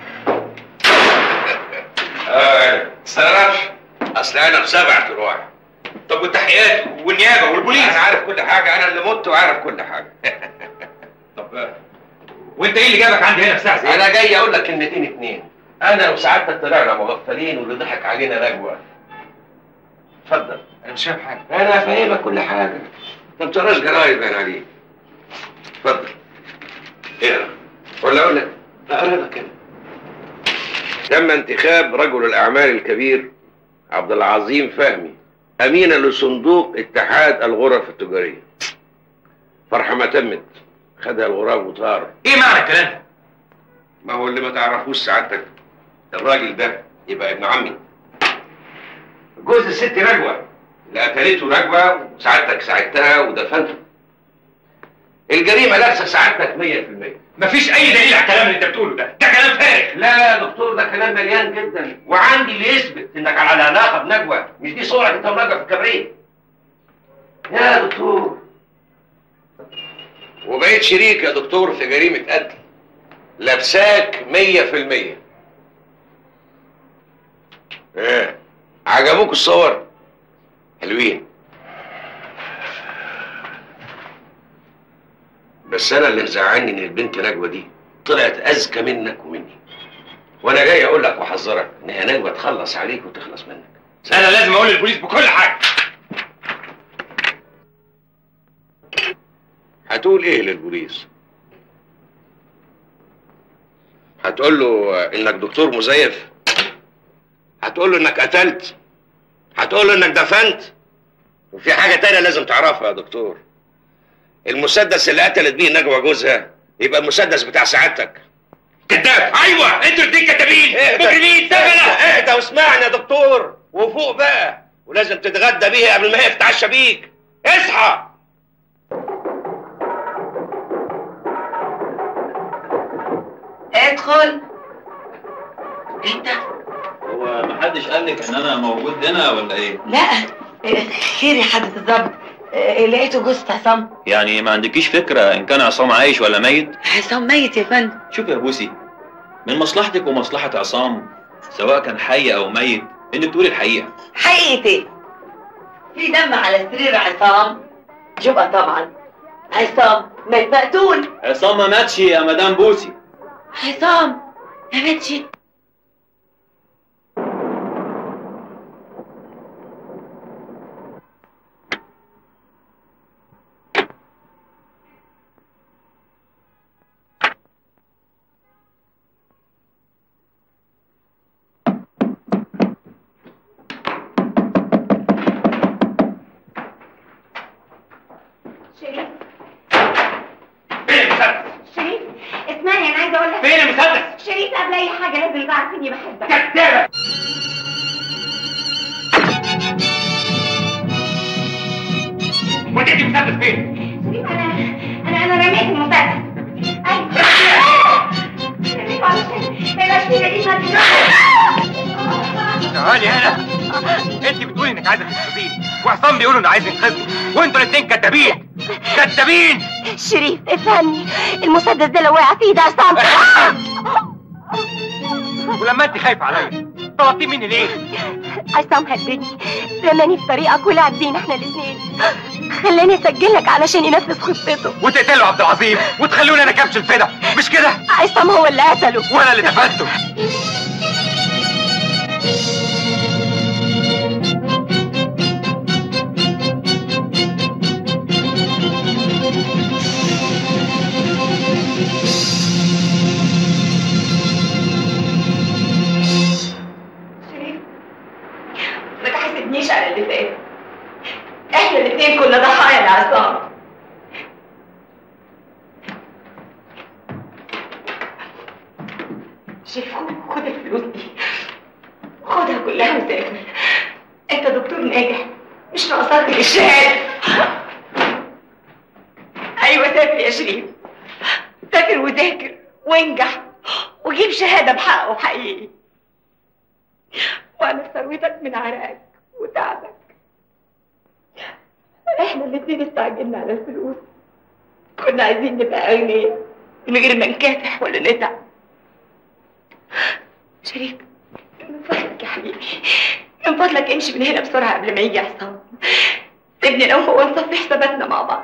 آه استغربش اصل انا في سبع تروح طب والتحقيقات والنيابه والبوليس انا عارف كل حاجه انا اللي مت وعارف كل حاجه طب وانت ايه اللي جابك عندي هنا في ساعه زي انا جاي اقول لك كلمتين اتنين انا وسعادتك طلعنا مغفلين واللي ضحك علينا نجوى اتفضل انا مش فاهم حاجه انا فاهمك كل حاجه انت ما بتقراش جرايد باين عليك اتفضل اقرا ولا اقول لك اقرا لك انا تم انتخاب رجل الاعمال الكبير عبد العظيم فهمي امينا لصندوق اتحاد الغرف التجاريه فرحه ما تمت خدها الغراب وطار ايه معنى الكلام ده؟ ما هو اللي ما تعرفوش سعادتك الراجل ده يبقى ابن عمي جوز الست نجوى اللي قتلته نجوى وسعادتك ساعدتها ودفنته الجريمه لابسه سعادتك 100% مفيش اي دليل على الكلام اللي انت بتقوله ده ده كلام فارغ لا يا دكتور ده كلام مليان جدا وعندي اللي يثبت انك على علاقه بنجوى مش دي صورك انت ونجوى في الكبريت يا دكتور وبقيت شريك يا دكتور في جريمه قتل لابساك 100% ايه عجبوك الصور حلوين بس انا اللي مزعلني ان البنت نجوى دي طلعت اذكى منك ومني وانا جاي اقول لك واحذرك ان هي نجوى تخلص عليك وتخلص منك انا لازم اقول للبوليس بكل حاجه هتقول ايه للبوليس هتقول له انك دكتور مزيف هتقول له انك قتلت هتقول له انك دفنت وفي حاجه تانية لازم تعرفها يا دكتور المسدس اللي قتلت بيه نجوى جوزها يبقى المسدس بتاع سعادتك كذاب ايوه انتوا الاثنين كدابين مجرمين سفله اهدى واسمعني يا دكتور وفوق بقى ولازم تتغدى بيها قبل ما هي تتعشى بيك اصحى ادخل انت هو محدش قال لك ان انا موجود هنا ولا ايه؟ لا إيه، خير يا حضرة الظابط إيه، لقيته جثة عصام يعني ما عندكيش فكره ان كان عصام عايش ولا ميت؟ عصام ميت يا فندم شوف يا بوسي من مصلحتك ومصلحه عصام سواء كان حي او ميت انك تقولي الحقيقه حقيقة ايه؟ في دم على سرير عصام جبقى طبعا عصام مات مقتول عصام ما ماتش يا مدام بوسي عصام ما ماتش شريف شريف اسمعني انا عايزه اقول لك فين المسدس؟ شريف قبل اي حاجه لازم تعرف اني بحبك كدابه وانت دي مسدس فين؟ انا رميت المسدس ايوه رميته علشان ما يبقاش فيه نتيجه تعالي هنا انت بتقولي انك عايزه تنقذيني وعصام بيقولوا انه عايز ينقذني وانتوا الاثنين كدابين كدابين شريف افهمني المسدس ده لو وقع في ايد عصام ولما انت خايفه عليا طلبتيه مني ليه؟ عصام هددني رماني في طريقك ولعب بينا احنا الاثنين خلاني اسجلك علشان ينفذ خطته وتقتلوا عبد العظيم وتخلوني انا كبش الفدا مش كده؟ عصام هو اللي قتله وانا اللي دفنته شريف ما تحاسبنيش على اللي فات احنا الاثنين كنا ضحايا لعصام شريف خد- خد الفلوس دي خدها كلها وسافر انت دكتور ناجح مش ناقصاك غير الشهاده ايوه سافر يا شريف سافر وذاكر وانجح وجيب شهاده بحقه حقيقي وانا ثروتك من عرقك وتعبك احنا الاتنين استعجلنا على الفلوس كنا عايزين نبقى اغنياء من غير ما نكافح ولا نتعب شريف من فضلك يا حبيبي من فضلك امشي من هنا بسرعه قبل ما يجي عصام سيبني لو هو نصفي حساباتنا مع بعض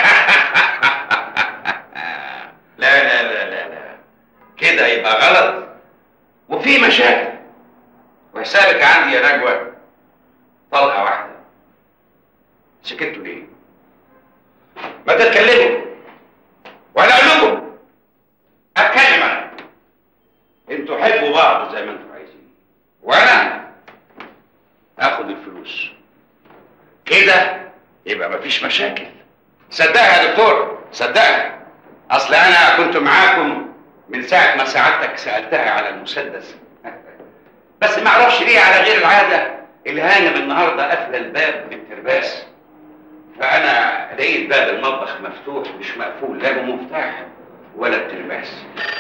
لا لا لا لا لا كده يبقى غلط وفي مشاكل وحسابك عندي يا نجوى طلقة واحدة سكتوا ليه؟ ما تتكلموا ولا اقول لكم اتكلم انا انتوا حبوا بعض زي ما انتوا عايزين وانا اخد الفلوس كده يبقى مفيش مشاكل صدقها يا دكتور صدقها اصل انا كنت معاكم من ساعه ما سعادتك سالتها على المسدس بس ما اعرفش ليه على غير العاده الهانم النهارده قافله الباب بالترباس فانا لقيت باب المطبخ مفتوح مش مقفول لا بمفتاح ولا بترباس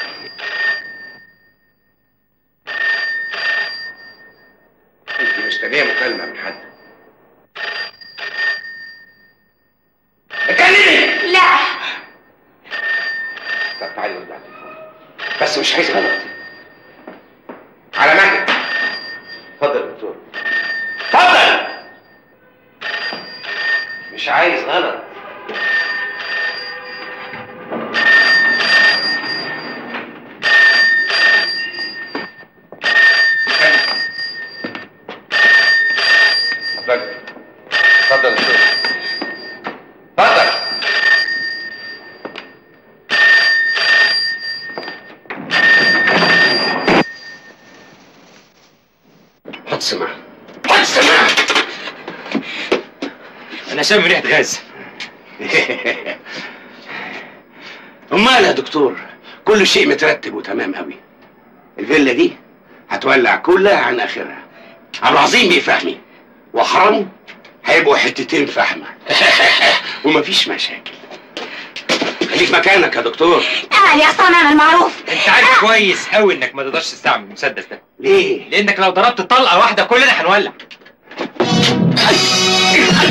انت مستنيه مكالمه من حد اتكلمي لا طب تعالي رد على التليفون بس مش عايز غلط على مهلك اتفضل يا دكتور اتفضل مش عايز غلط اتفضل اتفضل يا دكتور اتفضل حط سماعة حط سماعة انا شامم ريحه غاز امال يا دكتور كل شيء مترتب وتمام قوي الفيلا دي هتولع كلها عن اخرها عبد العظيم بيفهمي وحرمه هيبقوا حتتين فحمه ومفيش مشاكل خليك مكانك يا دكتور اعمل يا عصام اعمل معروف انت عارف كويس قوي انك ما تقدرش تستعمل المسدس ده ليه؟ لانك لو ضربت طلقه واحده كلنا هنولع